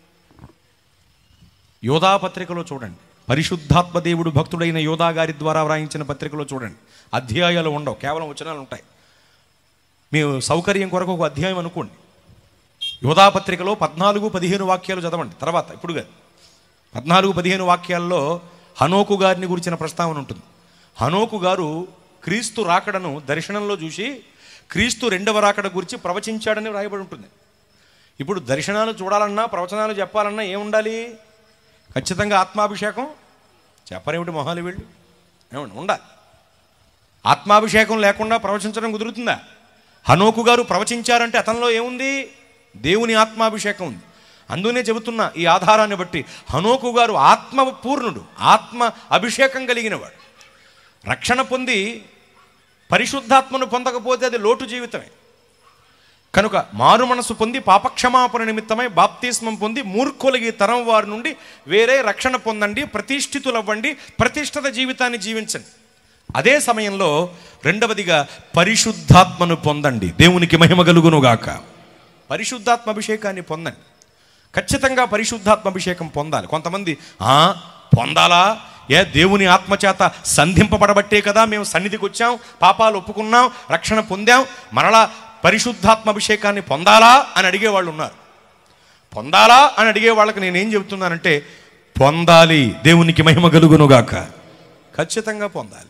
యోధా పత్రికలో చూడండి పరిశుద్ధాత్మ దేవుడు భక్తుడైన యోధా గారి ద్వారా వ్రాయించిన పత్రికలో చూడండి అధ్యాయాలు ఉండవు కేవలం వచనాలు ఉంటాయి మీ సౌకర్యం కొరకు ఒక అధ్యాయం అనుకోండి యోధా పత్రికలో పద్నాలుగు పదిహేను వాక్యాలు చదవండి తర్వాత ఇప్పుడు కాదు పద్నాలుగు పదిహేను వాక్యాల్లో హనోకు గారిని గురించిన ప్రస్తావన ఉంటుంది హనోకు గారు క్రీస్తు రాకడను దర్శనంలో చూసి క్రీస్తు రెండవ రాకడ గురించి ప్రవచించాడని వ్రాయబడి ఉంటుంది ఇప్పుడు దర్శనాలు చూడాలన్నా ప్రవచనాలు చెప్పాలన్నా ఏముండాలి ఖచ్చితంగా ఆత్మాభిషేకం చెప్పరేమిటి మొహాలు వీళ్ళు ఏమండి ఉండాలి ఆత్మాభిషేకం లేకుండా ప్రవచించడం కుదురుతుందా హనోకు గారు ప్రవచించారంటే అతనిలో ఏముంది దేవుని ఆత్మాభిషేకం ఉంది అందునే చెబుతున్నా ఈ ఆధారాన్ని బట్టి హనోకు గారు ఆత్మ పూర్ణుడు ఆత్మ అభిషేకం కలిగినవాడు రక్షణ పొంది పరిశుద్ధాత్మను పొందకపోతే అది లోటు జీవితమే కనుక మారు మనసు పొంది పాపక్షమాపణ నిమిత్తమై బాప్తిస్మం పొంది మూర్ఖులకి తరం వారి నుండి వేరే రక్షణ పొందండి ప్రతిష్ఠితులవ్వండి ప్రతిష్ఠిత జీవితాన్ని జీవించండి అదే సమయంలో రెండవదిగా పరిశుద్ధాత్మను పొందండి దేవునికి మహిమ కలుగునుగాక పరిశుద్ధాత్మ అభిషేకాన్ని పొందండి ఖచ్చితంగా పరిశుద్ధాత్మ అభిషేకం పొందాలి కొంతమంది "ఆ, పొందాలా ఏ దేవుని ఆత్మచేత సంధింపబడబట్టే కదా మేము సన్నిధికి వచ్చాం పాపాలు ఒప్పుకున్నాం రక్షణ పొందాం మరలా పరిశుద్ధాత్మ అభిషేకాన్ని పొందాలా అని అడిగేవాళ్ళు ఉన్నారు పొందాలా అని అడిగే వాళ్ళకి నేనేం చెబుతున్నానంటే పొందాలి దేవునికి మహిమ కలుగునుగాక ఖచ్చితంగా పొందాలి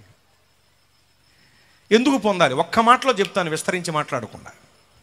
ఎందుకు పొందాలి ఒక్క మాటలో చెప్తాను విస్తరించి మాట్లాడకుండా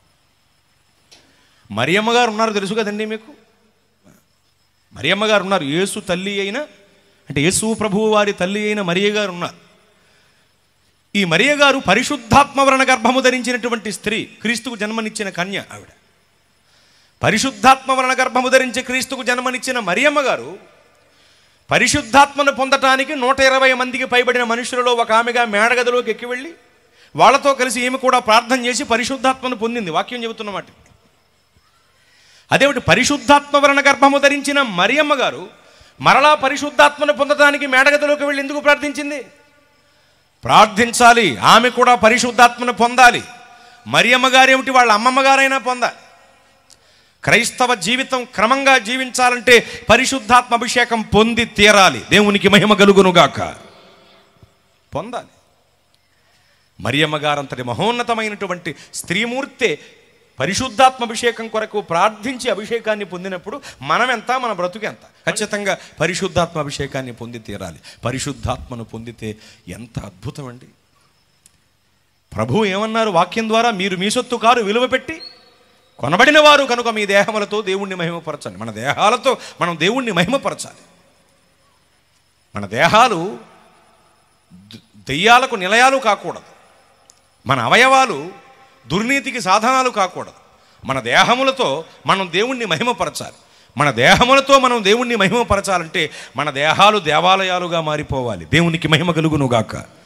మరియమ్మ గారు ఉన్నారు తెలుసు కదండి మీకు మరియమ్మ గారు ఉన్నారు యేసు తల్లి అయిన అంటే యేసు ప్రభువు వారి తల్లి అయిన మరియ గారు ఉన్నారు ఈ మరియ గారు పరిశుద్ధాత్మ వలన గర్భము ధరించినటువంటి స్త్రీ క్రీస్తుకు జన్మనిచ్చిన కన్య ఆవిడ పరిశుద్ధాత్మ వలన గర్భము ధరించి క్రీస్తుకు జన్మనిచ్చిన మరియమ్మ గారు పరిశుద్ధాత్మను పొందటానికి నూట ఇరవై మందికి పైబడిన మనుషులలో ఒక ఆమెగా మేడగదిలోకి ఎక్కి వెళ్ళి వాళ్ళతో కలిసి ఈమె కూడా ప్రార్థన చేసి పరిశుద్ధాత్మను పొందింది వాక్యం చెబుతున్నమాట అదేమిటి పరిశుద్ధాత్మ వలన గర్భము ధరించిన మరియమ్మ గారు మరలా పరిశుద్ధాత్మను పొందడానికి మేడగదిలోకి వెళ్ళి ఎందుకు ప్రార్థించింది ప్రార్థించాలి ఆమె కూడా పరిశుద్ధాత్మను పొందాలి మరియమ్మ గారేమిటి వాళ్ళ అమ్మమ్మ గారైనా పొందాలి క్రైస్తవ జీవితం క్రమంగా జీవించాలంటే పరిశుద్ధాత్మ అభిషేకం పొంది తీరాలి దేవునికి మహిమ కలుగునుగాక పొందాలి మరియమ్మ గారంతటి మహోన్నతమైనటువంటి స్త్రీమూర్తే పరిశుద్ధాత్మ అభిషేకం కొరకు ప్రార్థించి అభిషేకాన్ని పొందినప్పుడు మనం ఎంత మన బ్రతుకు ఎంత ఖచ్చితంగా పరిశుద్ధాత్మ అభిషేకాన్ని పొంది తీరాలి పరిశుద్ధాత్మను పొందితే ఎంత అద్భుతం అండి ప్రభు ఏమన్నారు వాక్యం ద్వారా మీరు మీ సొత్తు కారు విలువ పెట్టి కొనబడిన వారు కనుక మీ దేహములతో దేవుణ్ణి మహిమపరచండి మన దేహాలతో మనం దేవుణ్ణి మహిమపరచాలి మన దేహాలు ద- దెయ్యాలకు నిలయాలు కాకూడదు మన అవయవాలు దుర్నీతికి సాధనాలు కాకూడదు మన దేహములతో మనం దేవుణ్ణి మహిమపరచాలి మన దేహములతో మనం దేవుణ్ణి మహిమపరచాలంటే మన దేహాలు దేవాలయాలుగా మారిపోవాలి దేవునికి మహిమ కలుగునుగాక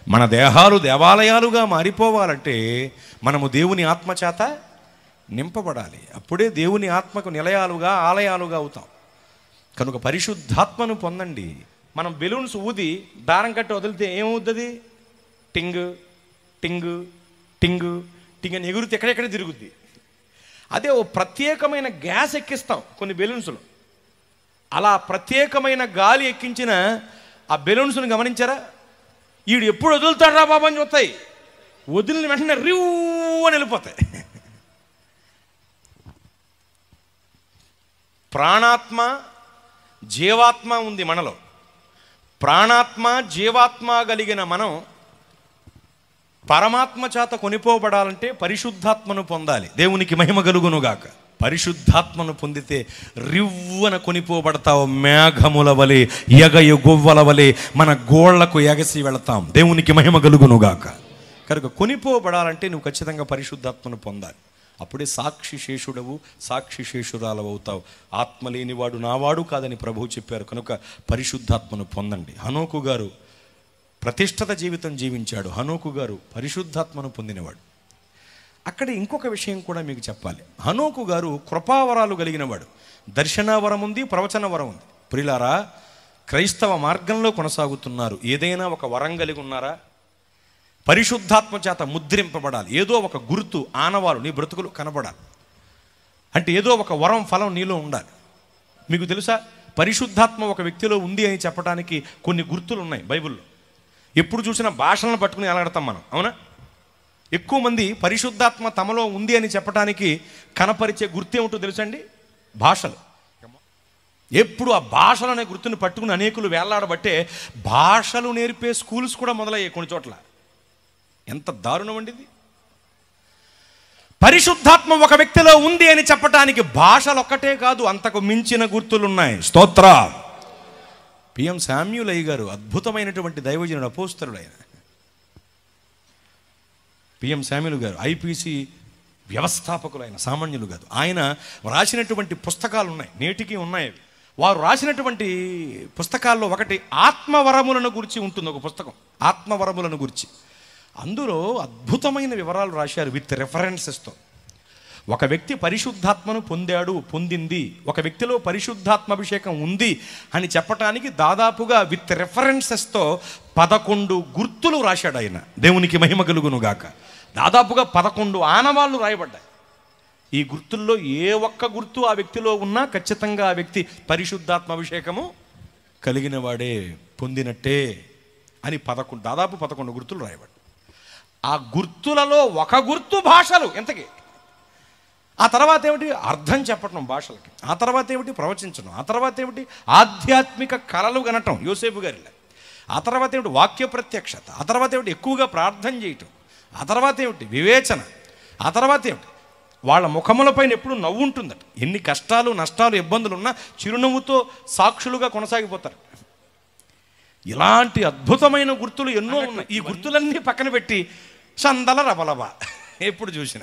మన దేహాలు దేవాలయాలుగా మారిపోవాలంటే మనము దేవుని ఆత్మచేత నింపబడాలి అప్పుడే దేవుని ఆత్మకు నిలయాలుగా ఆలయాలుగా అవుతాం కనుక పరిశుద్ధాత్మను పొందండి మనం బెలూన్స్ ఊది దారం కట్టి వదిలితే ఏమవుతుంది టింగ్ టింగ్ టింగ్ టింగ్ అని ఎగురితే ఎక్కడెక్కడ తిరుగుద్ది అదే ఓ ప్రత్యేకమైన గ్యాస్ ఎక్కిస్తాం కొన్ని బెలూన్స్లో అలా ప్రత్యేకమైన గాలి ఎక్కించిన ఆ బెలూన్స్ని గమనించారా వీడు ఎప్పుడు వదులుతాడా బాబా అని చూస్తాయి వదిలిన వెంటనే రివ్ అని వెళ్ళిపోతాయి ప్రాణాత్మ జీవాత్మ ఉంది మనలో ప్రాణాత్మ జీవాత్మ కలిగిన మనం పరమాత్మ చేత కొనిపోబడాలంటే పరిశుద్ధాత్మను పొందాలి దేవునికి మహిమ కలుగునుగాక పరిశుద్ధాత్మను పొందితే రివ్వన కొనిపోబడతావు మేఘముల వలె ఎగయు గువ్వల వలె మన గోళ్లకు ఎగసి వెళతాం దేవునికి మహిమ కలుగునుగాక కనుక కొనిపోబడాలంటే నువ్వు ఖచ్చితంగా పరిశుద్ధాత్మను పొందాలి అప్పుడే సాక్షి శేషుడవు సాక్షి శేషురాలవు అవుతావు ఆత్మ లేనివాడు నావాడు కాదని ప్రభువు చెప్పారు కనుక పరిశుద్ధాత్మను పొందండి హనోకు గారు ప్రతిష్ఠిత జీవితం జీవించాడు హనోకు గారు పరిశుద్ధాత్మను పొందినవాడు అక్కడ ఇంకొక విషయం కూడా మీకు చెప్పాలి హనోకు గారు కృపావరాలు కలిగినవాడు దర్శనావరం ఉంది ప్రవచన వరం ఉంది ప్రిలారా క్రైస్తవ మార్గంలో కొనసాగుతున్నారు ఏదైనా ఒక వరం కలిగి ఉన్నారా పరిశుద్ధాత్మ చేత ముద్రింపబడాలి ఏదో ఒక గుర్తు ఆనవాలు నీ బ్రతుకులు కనబడాలి అంటే ఏదో ఒక వరం ఫలం నీలో ఉండాలి మీకు తెలుసా పరిశుద్ధాత్మ ఒక వ్యక్తిలో ఉంది అని చెప్పడానికి కొన్ని గుర్తులు ఉన్నాయి బైబిల్లో ఎప్పుడు చూసినా భాషలను పట్టుకుని ఎలాడతాం మనం అవునా ఎక్కువ మంది పరిశుద్ధాత్మ తమలో ఉంది అని చెప్పడానికి కనపరిచే గుర్తేమిటో తెలుసండి భాషలు ఎప్పుడు ఆ భాషలు అనే గుర్తుని పట్టుకుని అనేకులు వేళ్లాడబట్టే భాషలు నేర్పే స్కూల్స్ కూడా మొదలయ్యాయి కొన్ని చోట్ల ఎంత దారుణం అండి ఇది పరిశుద్ధాత్మ ఒక వ్యక్తిలో ఉంది అని చెప్పటానికి భాషలు ఒక్కటే కాదు అంతకు మించిన గుర్తులున్నాయి స్తోత్ర పిఎం శామ్యులయ్య గారు అద్భుతమైనటువంటి దైవజనుడు అపోస్తరుడు ఆయన పిఎం శామ్యులు గారు ఐపీసీ వ్యవస్థాపకులు ఆయన సామాన్యులు కాదు ఆయన రాసినటువంటి పుస్తకాలు ఉన్నాయి నేటికి ఉన్నాయి అవి. వారు రాసినటువంటి పుస్తకాల్లో ఒకటి ఆత్మవరములను గురించి ఉంటుంది ఒక పుస్తకం ఆత్మవరములను గురించి అందులో అద్భుతమైన వివరాలు రాశారు విత్ రెఫరెన్సెస్తో ఒక వ్యక్తి పరిశుద్ధాత్మను పొందాడు పొందింది ఒక వ్యక్తిలో పరిశుద్ధాత్మ అభిషేకం ఉంది అని చెప్పటానికి దాదాపుగా విత్ రెఫరెన్సెస్తో పదకొండు గుర్తులు రాశాడు ఆయన దేవునికి మహిమ కలుగును గాక దాదాపుగా పదకొండు ఆనవాళ్ళు రాయబడ్డాయి ఈ గుర్తుల్లో ఏ ఒక్క గుర్తు ఆ వ్యక్తిలో ఉన్నా ఖచ్చితంగా ఆ వ్యక్తి పరిశుద్ధాత్మ అభిషేకము కలిగిన వాడే పొందినట్టే అని పదకొండు దాదాపు పదకొండు గుర్తులు రాయబడ్డాయి ఆ గుర్తులలో ఒక గుర్తు భాషలు ఎంతకి ఆ తర్వాత ఏమిటి అర్థం చెప్పటం భాషలకి ఆ తర్వాత ఏమిటి ప్రవచించడం ఆ తర్వాత ఏమిటి ఆధ్యాత్మిక కళలు కనటం యోసేపు గారిలా ఆ తర్వాత ఏమిటి వాక్య ప్రత్యక్షత ఆ తర్వాత ఏమిటి ఎక్కువగా ప్రార్థన చేయటం ఆ తర్వాత ఏమిటి వివేచన ఆ తర్వాత ఏమిటి వాళ్ళ ముఖములపైన ఎప్పుడు నవ్వు ఉంటుందట ఎన్ని కష్టాలు నష్టాలు ఇబ్బందులు ఉన్నా చిరునవ్వుతో సాక్షులుగా కొనసాగిపోతారు ఇలాంటి అద్భుతమైన గుర్తులు ఎన్నో ఉన్నాయి ఈ గుర్తులన్నీ పక్కన పెట్టి చందల రబలబ ఎప్పుడు చూసినా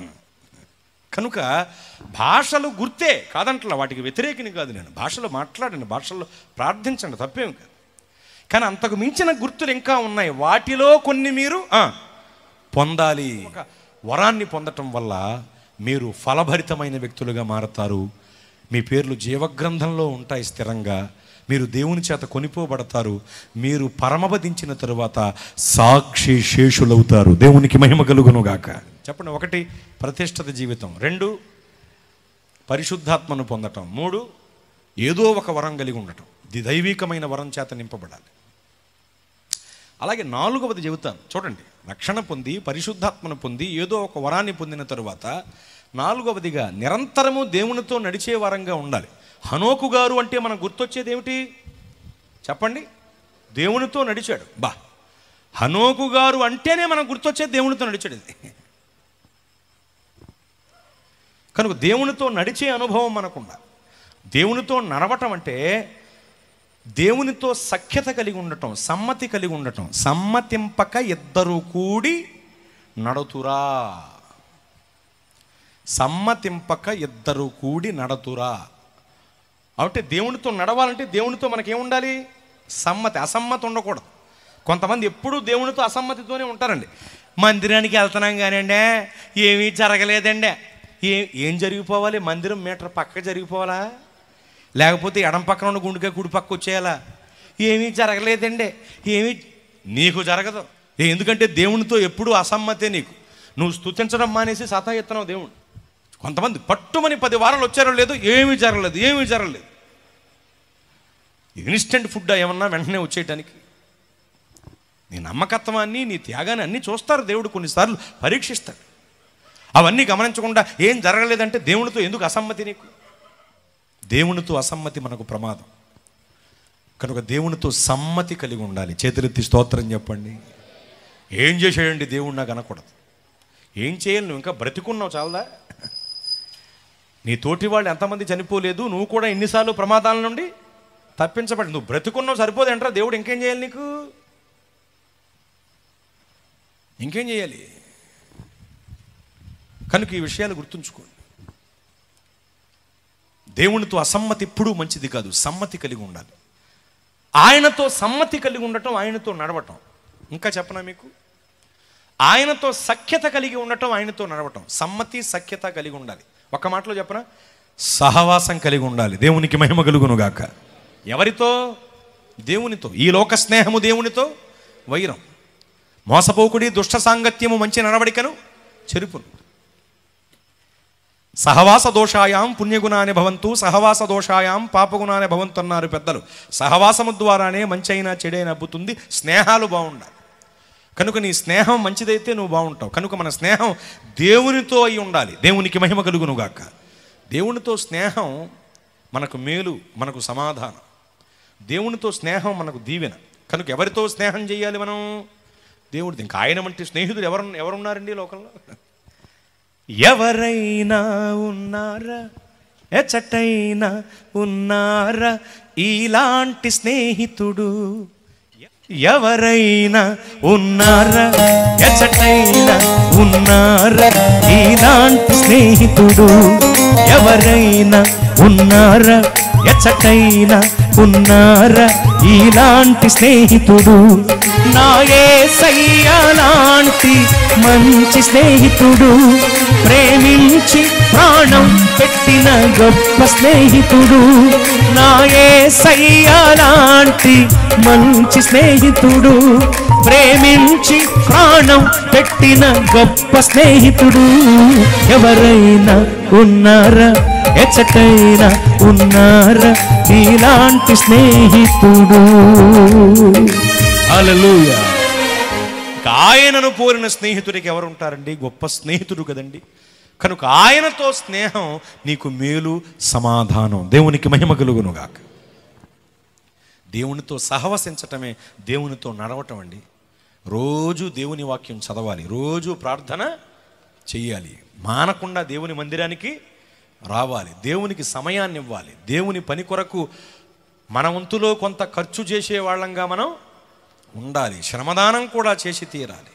కనుక భాషలు గుర్తే కాదంటలా వాటికి వ్యతిరేకిని కాదు నేను భాషలో మాట్లాడండి భాషల్లో ప్రార్థించండి తప్పేం కాదు కానీ అంతకు మించిన గుర్తులు ఇంకా ఉన్నాయి వాటిలో కొన్ని మీరు ఆ, పొందాలి ఒక వరాన్ని పొందటం వల్ల మీరు ఫలభరితమైన వ్యక్తులుగా మారతారు మీ పేర్లు జీవగ్రంథంలో ఉంటాయి స్థిరంగా మీరు దేవుని చేత కొనిపోబడతారు మీరు పరమపదించిన తరువాత సాక్షి శేషులవుతారు దేవునికి మహిమ కలుగునుగాక చెప్పండి ఒకటి ప్రతిష్ఠిత జీవితం రెండు పరిశుద్ధాత్మను పొందటం మూడు ఏదో ఒక వరం కలిగి ఉండటం ఇది దైవికమైన వరం చేత నింపబడాలి అలాగే నాలుగవది చెబుతాను చూడండి రక్షణ పొంది పరిశుద్ధాత్మను పొంది ఏదో ఒక వరాన్ని పొందిన తరువాత నాలుగవదిగా నిరంతరము దేవునితో నడిచే వరంగా ఉండాలి హనోకు గారు అంటే మనకు గుర్తొచ్చేది ఏమిటి చెప్పండి దేవునితో నడిచాడు బా హనోకు గారు అంటేనే మనకు గుర్తొచ్చేది దేవునితో నడిచాడు ఇది కనుక దేవునితో నడిచే అనుభవం మనకుండా దేవునితో నడవటం అంటే దేవునితో సఖ్యత కలిగి ఉండటం సమ్మతి కలిగి ఉండటం సమ్మతింపక ఇద్దరు కూడి నడుతురా సమ్మతింపక ఇద్దరు కూడి నడతురా అంటే దేవునితో నడవాలంటే దేవునితో మనకేముండాలి సమ్మతి అసమ్మతి ఉండకూడదు కొంతమంది ఎప్పుడూ దేవునితో అసమ్మతితోనే ఉంటారండి మందిరానికి వెళ్తున్నాం కానివ్వండి ఏమీ జరగలేదండి ఏ ఏం జరిగిపోవాలి మందిరం మీటర్ పక్క జరిగిపోవాలా లేకపోతే ఎడం పక్కన ఉన్న గుండెకాయ కుడి పక్క వచ్చేయాలా ఏమీ జరగలేదండి ఏమీ నీకు జరగదు ఏ- ఎందుకంటే దేవునితో ఎప్పుడూ అసమ్మతే నీకు నువ్వు స్తుతించడం మానేసి సతా ఎత్తనావు దేవుడు కొంతమంది పట్టుమని పది వారాలు వచ్చారో లేదో ఏమీ జరగలేదు ఏమీ జరగలేదు ఇన్స్టెంట్ ఫుడ్ ఏమన్నా వెంటనే వచ్చేయటానికి నీ నమ్మకత్వాన్ని నీ త్యాగాన్ని అన్నీ చూస్తారు దేవుడు కొన్నిసార్లు పరీక్షిస్తాడు అవన్నీ గమనించకుండా ఏం జరగలేదంటే దేవునితో ఎందుకు అసమ్మతి నీకు దేవునితో అసమ్మతి మనకు ప్రమాదం కనుక దేవునితో సమ్మతి కలిగి ఉండాలి చేతులెత్తి స్తోత్రం చెప్పండి ఏం చేసేయండి దేవుడు నాకు అనకూడదు ఏం చేయాలి నువ్వు ఇంకా బ్రతికున్నావు చాలదా నీ తోటి వాళ్ళు ఎంతమంది చనిపోలేదు నువ్వు కూడా ఎన్నిసార్లు ప్రమాదాల నుండి తప్పించబడి నువ్వు బ్రతికున్నావు సరిపోదంటారా దేవుడు ఇంకేం చేయాలి నీకు ఇంకేం చేయాలి కనుక ఈ విషయాలు గుర్తుంచుకోండి దేవునితో అసమ్మతి ఎప్పుడూ మంచిది కాదు సమ్మతి కలిగి ఉండాలి ఆయనతో సమ్మతి కలిగి ఉండటం ఆయనతో నడవటం ఇంకా చెప్పనా మీకు ఆయనతో సఖ్యత కలిగి ఉండటం ఆయనతో నడవటం సమ్మతి సఖ్యత కలిగి ఉండాలి ఒక్క మాటలో చెప్పనా సహవాసం కలిగి ఉండాలి దేవునికి మహిమ కలుగును గాక ఎవరితో దేవునితో ఈ లోక స్నేహము దేవునితో వైరం మోసపోకుడి దుష్ట సాంగత్యము మంచి నడవడికను చెరుపును సహవాస దోషాయాం పుణ్యగుణాన్ని భవంతు సహవాస దోషాయాం పాపగుణాన్ని భవంతు అన్నారు పెద్దలు సహవాసము ద్వారానే మంచి అయినా చెడైనా అబ్బుతుంది స్నేహాలు బాగుండాలి కనుక నీ స్నేహం మంచిదైతే నువ్వు బాగుంటావు కనుక మన స్నేహం దేవునితో అయి ఉండాలి దేవునికి మహిమ కలుగునుగాక దేవునితో స్నేహం మనకు మేలు మనకు సమాధానం దేవునితో స్నేహం మనకు దీవెన కనుక ఎవరితో స్నేహం చేయాలి మనం దేవుడితో ఇంకా ఆయన వంటి స్నేహితుడు ఎవరు ఎవరున్నారండి ఈ లోకంలో ఎవరైనా ఉన్నారా ఎచ్చటైనా ఉన్నారా ఇలాంటి స్నేహితుడు ఎవరైనా ఉన్నారా ఎచ్చటైనా ఉన్నారా ఇలాంటి స్నేహితుడు ఎవరైనా ఉన్నారా ఎచ్చటైనా ఉన్నారా ఇలాంటి స్నేహితుడు నా లాంటి మంచి స్నేహితుడు ప్రేమించి ప్రాణం పెట్టిన గొప్ప స్నేహితుడు నా లాంటి మంచి స్నేహితుడు ప్రేమించి ప్రాణం పెట్టిన గొప్ప స్నేహితుడు ఎవరైనా ఉన్నారా ఎచ్చటైనా ఉన్నారా ఇలాంటి స్నేహితుడు హల్లెలూయా ఇక ఆయనను పోలిన స్నేహితుడికి ఎవరు ఉంటారండి గొప్ప స్నేహితుడు కదండి కనుక ఆయనతో స్నేహం నీకు మేలు సమాధానం దేవునికి మహిమ కలుగునుగాక దేవునితో సహవసించటమే దేవునితో నడవటం అండి రోజు దేవుని వాక్యం చదవాలి రోజు ప్రార్థన చెయ్యాలి మానకుండా దేవుని మందిరానికి రావాలి దేవునికి సమయాన్ని ఇవ్వాలి దేవుని పని కొరకు మన వంతులో కొంత ఖర్చు చేసే వాళ్ళంగా మనం ఉండాలి శ్రమదానం కూడా చేసి తీరాలి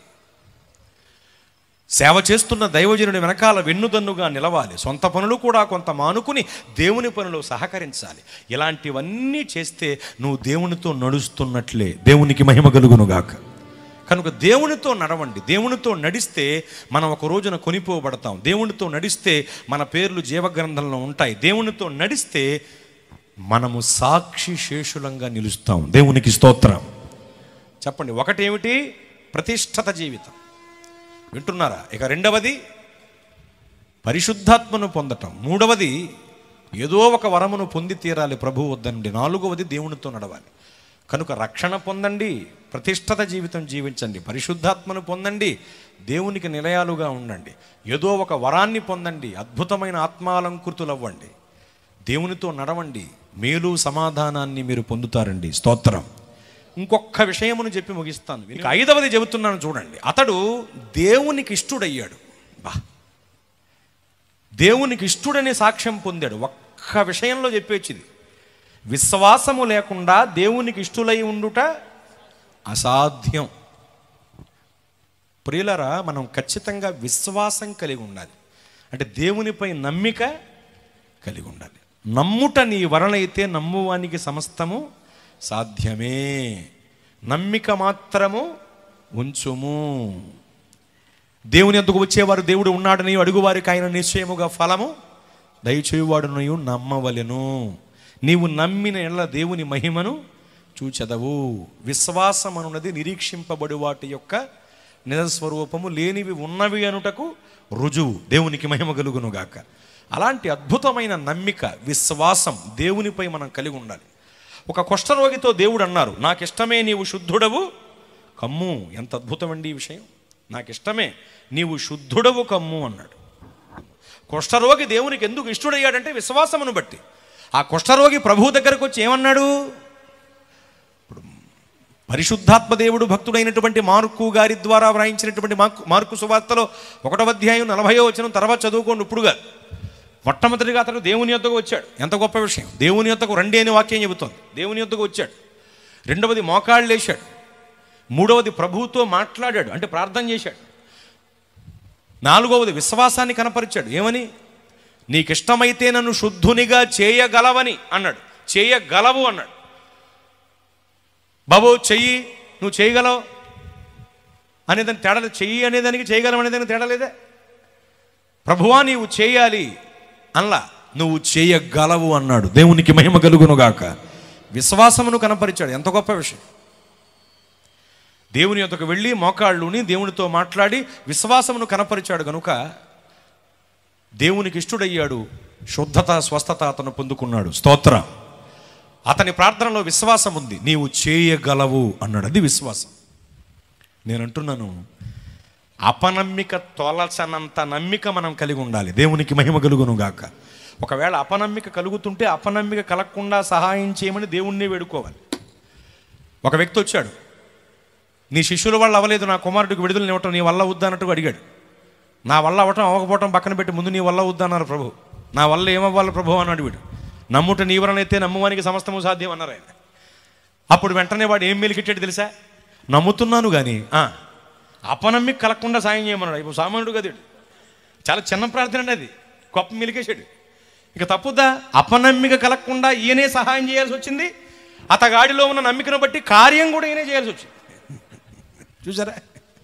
సేవ చేస్తున్న దైవజనుడి వెనకాల వెన్నుదన్నుగా నిలవాలి సొంత పనులు కూడా కొంత మానుకుని దేవుని పనులు సహకరించాలి ఇలాంటివన్నీ చేస్తే నువ్వు దేవునితో నడుస్తున్నట్లే దేవునికి మహిమ కలుగునుగాక కనుక దేవునితో నడవండి దేవునితో నడిస్తే మనం ఒక రోజున కొనిపోబడతాం దేవునితో నడిస్తే మన పేర్లు జీవగ్రంథంలో ఉంటాయి దేవునితో నడిస్తే మనము సాక్షి శేషులంగా నిలుస్తాం దేవునికి స్తోత్రం చెప్పండి ఒకటేమిటి ప్రతిష్ఠత జీవితం వింటున్నారా ఇక రెండవది పరిశుద్ధాత్మను పొందటం మూడవది ఏదో ఒక వరమును పొంది తీరాలి ప్రభు వద్దండి నాలుగవది దేవునితో నడవాలి కనుక రక్షణ పొందండి ప్రతిష్ఠత జీవితం జీవించండి పరిశుద్ధాత్మను పొందండి దేవునికి నిలయాలుగా ఉండండి ఏదో ఒక వరాన్ని పొందండి అద్భుతమైన ఆత్మాలంకృతులవ్వండి దేవునితో నడవండి మేలు సమాధానాన్ని మీరు పొందుతారండి స్తోత్రం ఇంకొక విషయమును చెప్పి ముగిస్తాను ఇక ఐదవది చెబుతున్నాను చూడండి అతడు దేవునికి ఇష్టుడయ్యాడు బా దేవునికి ఇష్టుడనే సాక్ష్యం పొందాడు ఒక్క విషయంలో చెప్పేచ్చిది విశ్వాసము లేకుండా దేవునికి ఇష్టులై ఉండుట అసాధ్యం ప్రియులరా మనం ఖచ్చితంగా విశ్వాసం కలిగి ఉండాలి అంటే దేవునిపై నమ్మిక కలిగి ఉండాలి నమ్ముట నీ వలనైతే నమ్మువానికి సమస్తము సాధ్యమే నమ్మిక మాత్రము ఉంచుము దేవుని ఎందుకు వచ్చేవారు దేవుడు ఉన్నాడని అడుగువారికి ఆయన నిశ్చయముగా ఫలము దయచేయువాడునయు నమ్మవలెను నీవు నమ్మిన ఎడల దేవుని మహిమను చూచెదవు విశ్వాసం అనున్నది నిరీక్షింపబడు వాటి యొక్క నిజస్వరూపము లేనివి ఉన్నవి అనుటకు రుజువు దేవునికి మహిమ కలుగునుగాక అలాంటి అద్భుతమైన నమ్మిక విశ్వాసం దేవునిపై మనం కలిగి ఉండాలి ఒక కుష్ఠరోగితో దేవుడు అన్నారు నాకు ఇష్టమే నీవు శుద్ధుడవు కమ్ము ఎంత అద్భుతమండి ఈ విషయం నాకు ఇష్టమే నీవు శుద్ధుడవు కమ్ము అన్నాడు కుష్ఠరోగి దేవునికి ఎందుకు ఇష్టడయ్యాడంటే విశ్వాసమును బట్టి ఆ కుష్ఠరోగి ప్రభు దగ్గరకు వచ్చి ఏమన్నాడు ఇప్పుడు పరిశుద్ధాత్మ దేవుడు భక్తుడైనటువంటి మార్కు గారి ద్వారా వ్రాయించినటువంటి మార్కు మార్కు సువార్తలో ఒకటో అధ్యాయం నలభయో వచ్చిన తర్వాత చదువుకోండి ఇప్పుడుగా మొట్టమొదటిగా అతడు దేవుని యొద్దకు వచ్చాడు ఎంత గొప్ప విషయం దేవుని యొద్దకు రండి అని వాక్యం చెబుతోంది దేవుని యొద్దకు వచ్చాడు రెండవది మోకాళ్ళు లేచాడు మూడవది ప్రభువుతో మాట్లాడాడు అంటే ప్రార్థన చేశాడు నాలుగవది విశ్వాసాన్ని కనపరిచాడు ఏమని నీకు ఇష్టమైతే నన్ను శుద్ధునిగా చేయగలవని అన్నాడు చేయగలవు అన్నాడు బాబు చెయ్యి నువ్వు చేయగలవు అనేదాన్ని తేడా లేదు. చెయ్యి అనేదానికి చేయగలవు అనేదానికి తేడా లేదే ప్రభువా నీవు చేయాలి అన్లా నువ్వు చేయగలవు అన్నాడు దేవునికి మహిమ కలుగునుగాక విశ్వాసమును కనపరిచాడు ఎంత గొప్ప విషయం దేవుని యొద్దకు వెళ్ళి మోకాళ్ళుని దేవునితో మాట్లాడి విశ్వాసమును కనపరిచాడు గనుక దేవునికి ఇష్టడయ్యాడు శుద్ధత స్వస్థత అతను పొందుకున్నాడు స్తోత్ర అతని ప్రార్థనలో విశ్వాసం ఉంది నీవు చేయగలవు అన్నాడు అది విశ్వాసం నేను అంటున్నాను అపనమ్మిక తొలచనంత నమ్మిక మనం కలిగి ఉండాలి దేవునికి మహిమ కలుగును గాక ఒకవేళ అపనమ్మిక కలుగుతుంటే అపనమ్మిక కలగకుండా సహాయం చేయమని దేవుణ్ణి వేడుకోవాలి ఒక వ్యక్తి వచ్చాడు నీ శిష్యుల వల్ల అవ్వలేదు నా కుమారుడికి విడుదల ఇవ్వటం నీ వల్ల వద్దన్నట్టుగా అడిగాడు నా వల్ల అవ్వటం అవ్వకపోవటం పక్కన పెట్టి ముందు నీ వల్ల వద్దన్నారు ప్రభు నా వల్ల ఏమవ్వాలి ప్రభు అన్నాడు వీడు నమ్ముట నీ వలనైతే నమ్మువానికి సమస్తము సాధ్యం అన్నారు ఆయన అప్పుడు వెంటనే వాడు ఏం మెలికెట్టాడు తెలుసా నమ్ముతున్నాను కానీ ఆ, అపనమ్మిక కలగకుండా సాయం చేయమన్నాడు ఇప్పుడు సామాన్యుడు కదడు చాలా చిన్న ప్రార్థన అండి అది గొప్ప మెలికేశాడు ఇక తప్పుద్దా అపనమ్మిక కలగకుండా ఈయనే సహాయం చేయాల్సి వచ్చింది అతగాడిలో ఉన్న నమ్మికను బట్టి కార్యం కూడా ఈయనే చేయాల్సి వచ్చింది చూసారా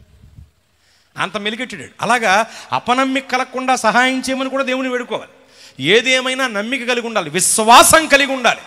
అంత మెలికెట్టాడు అలాగా అపనమ్మిక కలగకుండా సహాయం చేయమని కూడా దేవుని వేడుకోవాలి ఏదేమైనా నమ్మిక కలిగి ఉండాలి విశ్వాసం కలిగి ఉండాలి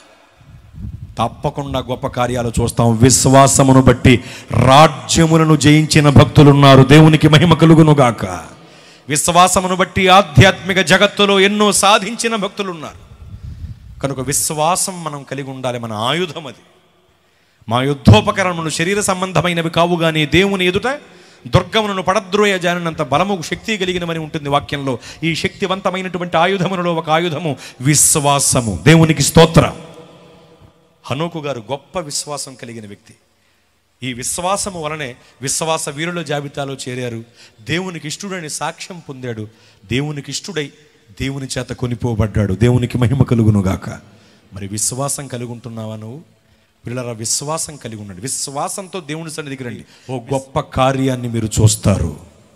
తప్పకుండా గొప్ప కార్యాలు చూస్తాం విశ్వాసమును బట్టి రాజ్యములను జయించిన భక్తులున్నారు దేవునికి మహిమ కలుగునుగాక విశ్వాసమును బట్టి ఆధ్యాత్మిక జగత్తులో ఎన్నో సాధించిన భక్తులున్నారు కనుక విశ్వాసం మనం కలిగి ఉండాలి మన ఆయుధం అది మా యుద్ధోపకరణములు శరీర సంబంధమైనవి కావు కానీ దేవుని ఎదుట దుర్గమును పడద్రోయ జానినంత బలము శక్తి కలిగినవని ఉంటుంది వాక్యంలో ఈ శక్తివంతమైనటువంటి ఆయుధములలో ఒక ఆయుధము విశ్వాసము దేవునికి స్తోత్రం హనోకు గారు గొప్ప విశ్వాసం కలిగిన వ్యక్తి ఈ విశ్వాసము వలనే విశ్వాస వీరుల జాబితాలో చేరారు దేవునికి ఇష్టడని సాక్ష్యం పొందాడు దేవునికి ఇష్టడై దేవుని చేత కొనిపోబడ్డాడు దేవునికి మహిమ కలుగునుగాక మరి విశ్వాసం కలిగి ఉంటున్నావా నువ్వు పిల్లల విశ్వాసం కలిగి ఉండండి విశ్వాసంతో దేవుని సన్నిధికి రండి ఓ గొప్ప కార్యాన్ని మీరు చూస్తారు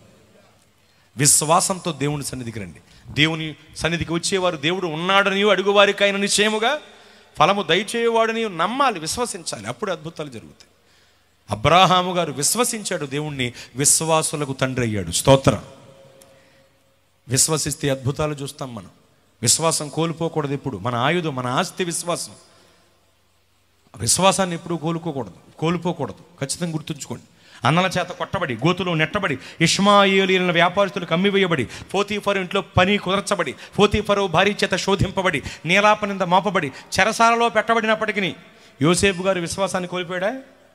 విశ్వాసంతో దేవుని సన్నిధికి రండి దేవుని సన్నిధికి వచ్చేవారు దేవుడు ఉన్నాడని అడుగువారికి ఆయన నిశ్చయముగా ఫలము దయచేయవాడని నమ్మాలి విశ్వసించాలి అప్పుడు అద్భుతాలు జరుగుతాయి అబ్రాహాము గారు విశ్వసించాడు దేవుణ్ణి విశ్వాసులకు తండ్రి అయ్యాడు స్తోత్రం విశ్వసిస్తే అద్భుతాలు చూస్తాం మనం విశ్వాసం కోల్పోకూడదు ఇప్పుడు మన ఆయుధం మన ఆస్తి విశ్వాసం విశ్వాసాన్ని ఎప్పుడూ కోలుకోకూడదు కోల్పోకూడదు ఖచ్చితంగా గుర్తుంచుకోండి అన్నల చేత కొట్టబడి గోతులో నెట్టబడి ఇష్మాయేలీల వ్యాపారస్తులకు అమ్మివేయబడి ఫోతీఫరు ఇంట్లో పని కుదర్చబడి ఫోతీఫరు భార్య చేత శోధింపబడి నీలాపనింద మోపబడి చెరసాలలో పెట్టబడినప్పటికీ యోసేపు గారు విశ్వాసాన్ని కోల్పోయాడా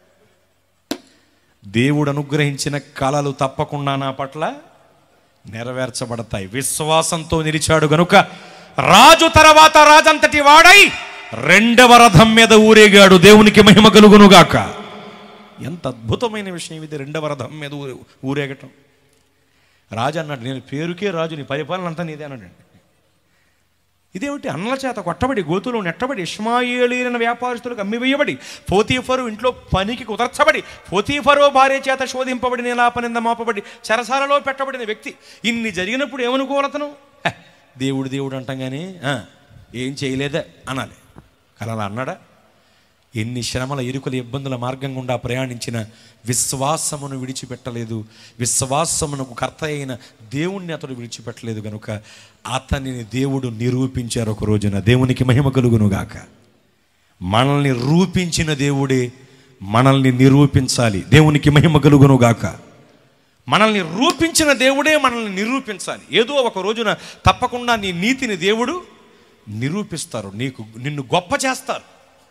దేవుడు అనుగ్రహించిన కళలు తప్పకుండా నా పట్ల నెరవేర్చబడతాయి విశ్వాసంతో నిలిచాడు గనుక రాజు తర్వాత రాజంతటి వాడై రెండవ రథం మీద ఊరేగాడు దేవునికి మహిమ కలుగునుగాక ఎంత అద్భుతమైన విషయం ఇది రెండవ రథం మీద ఊరే ఊరేగటం రాజు అన్నాడు నేను పేరుకే రాజు నీ పరిపాలన అంతా నీదే అన్నాడు ఇదేమిటి అన్నల చేత కొట్టబడి గోతులు నెట్టబడి ఇష్మాయేలీన వ్యాపారస్తులకు అమ్మివేయబడి పోతీఫరు ఇంట్లో పనికి కుదర్చబడి పోతీఫరు భార్య చేత శోధింపబడి నీలాపనింద మోపబడి చెరసాలలో పెట్టబడిన వ్యక్తి ఇన్ని జరిగినప్పుడు ఏమనుకోవాలతను "హ, దేవుడు దేవుడు అంటాం కానీ "ఆ, ఏం చేయలేదే అనాలి కలలా అన్నాడా ఎన్ని శ్రమల ఇరుకుల ఇబ్బందుల మార్గం గుండా ప్రయాణించిన విశ్వాసమును విడిచిపెట్టలేదు విశ్వాసమునకు కర్త అయిన దేవుణ్ణి అతడు విడిచిపెట్టలేదు కనుక అతనిని దేవుడు నిరూపించారు ఒక రోజున దేవునికి మహిమ కలుగునుగాక మనల్ని రూపించిన దేవుడే మనల్ని నిరూపించాలి దేవునికి మహిమ కలుగునుగాక మనల్ని రూపించిన దేవుడే మనల్ని నిరూపించాలి ఏదో ఒక రోజున తప్పకుండా నీ నీతిని దేవుడు నిరూపిస్తారు నీకు నిన్ను గొప్ప చేస్తారు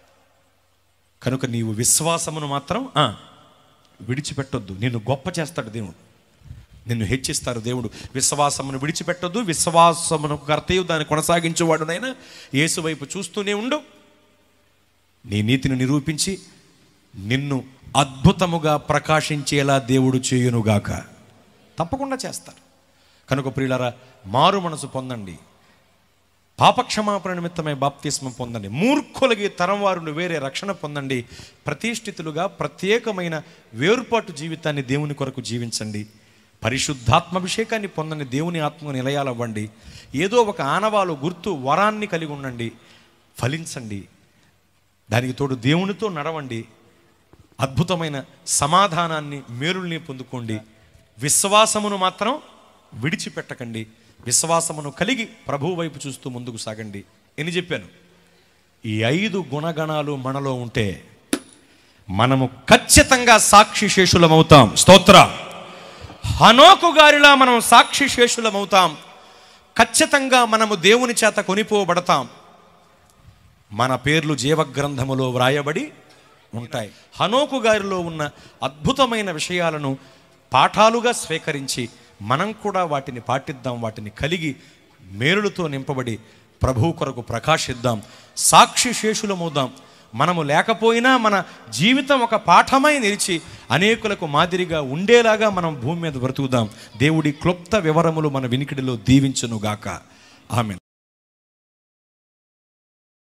కనుక నీవు విశ్వాసమును మాత్రం ఆ, విడిచిపెట్టొద్దు నిన్ను గొప్ప చేస్తాడు దేవుడు నిన్ను హెచ్చిస్తారు దేవుడు విశ్వాసమును విడిచిపెట్టొద్దు విశ్వాసమును కర్తయు దాన్ని కొనసాగించేవాడునైనా యేసు వైపు చూస్తూనే ఉండు నీ నీతిని నిరూపించి నిన్ను అద్భుతముగా ప్రకాశించేలా దేవుడు చేయునుగాక తప్పకుండా చేస్తారు కనుక ప్రియులరా మారు మనసు పొందండి పాపక్షమాపణ నిమిత్తమై బాప్తిస్మం పొందండి మూర్ఖులకి తరం వారు వేరే రక్షణ పొందండి ప్రతిష్ఠితులుగా ప్రత్యేకమైన వేరుపాటు జీవితాన్ని దేవుని కొరకు జీవించండి పరిశుద్ధాత్మాభిషేకాన్ని పొందండి దేవుని ఆత్మ నిలయాలవ్వండి ఏదో ఒక ఆనవాలు గుర్తు వరాన్ని కలిగి ఉండండి ఫలించండి దానికి తోడు దేవునితో నడవండి అద్భుతమైన సమాధానాన్ని మేరుల్ని పొందుకోండి విశ్వాసమును మాత్రం విడిచిపెట్టకండి విశ్వాసమును కలిగి ప్రభువు వైపు చూస్తూ ముందుకు సాగండి అని చెప్పాను ఈ ఐదు గుణగణాలు మనలో ఉంటే మనము ఖచ్చితంగా సాక్షి శేషులమవుతాం స్తోత్ర హనోకు గారిలా మనం సాక్షి శేషులమవుతాం ఖచ్చితంగా మనము దేవుని చేత కొనిపోబడతాం మన పేర్లు జీవగ్రంథములో వ్రాయబడి ఉంటాయి హనోకు గారిలో ఉన్న అద్భుతమైన విషయాలను పాఠాలుగా స్వీకరించి మనం కూడా వాటిని పాటిద్దాం వాటిని కలిగి మేలులతో నింపబడి ప్రభువు కొరకు ప్రకాశిద్దాం సాక్షి శేషులమవుదాం మనము లేకపోయినా మన జీవితం ఒక పాఠమై నిలిచి అనేకులకు మాదిరిగా ఉండేలాగా మనం భూమి మీద బ్రతుకుదాం దేవుడి క్లుప్త వివరములు మన వినికిడిలో దీవించునుగాక ఆమె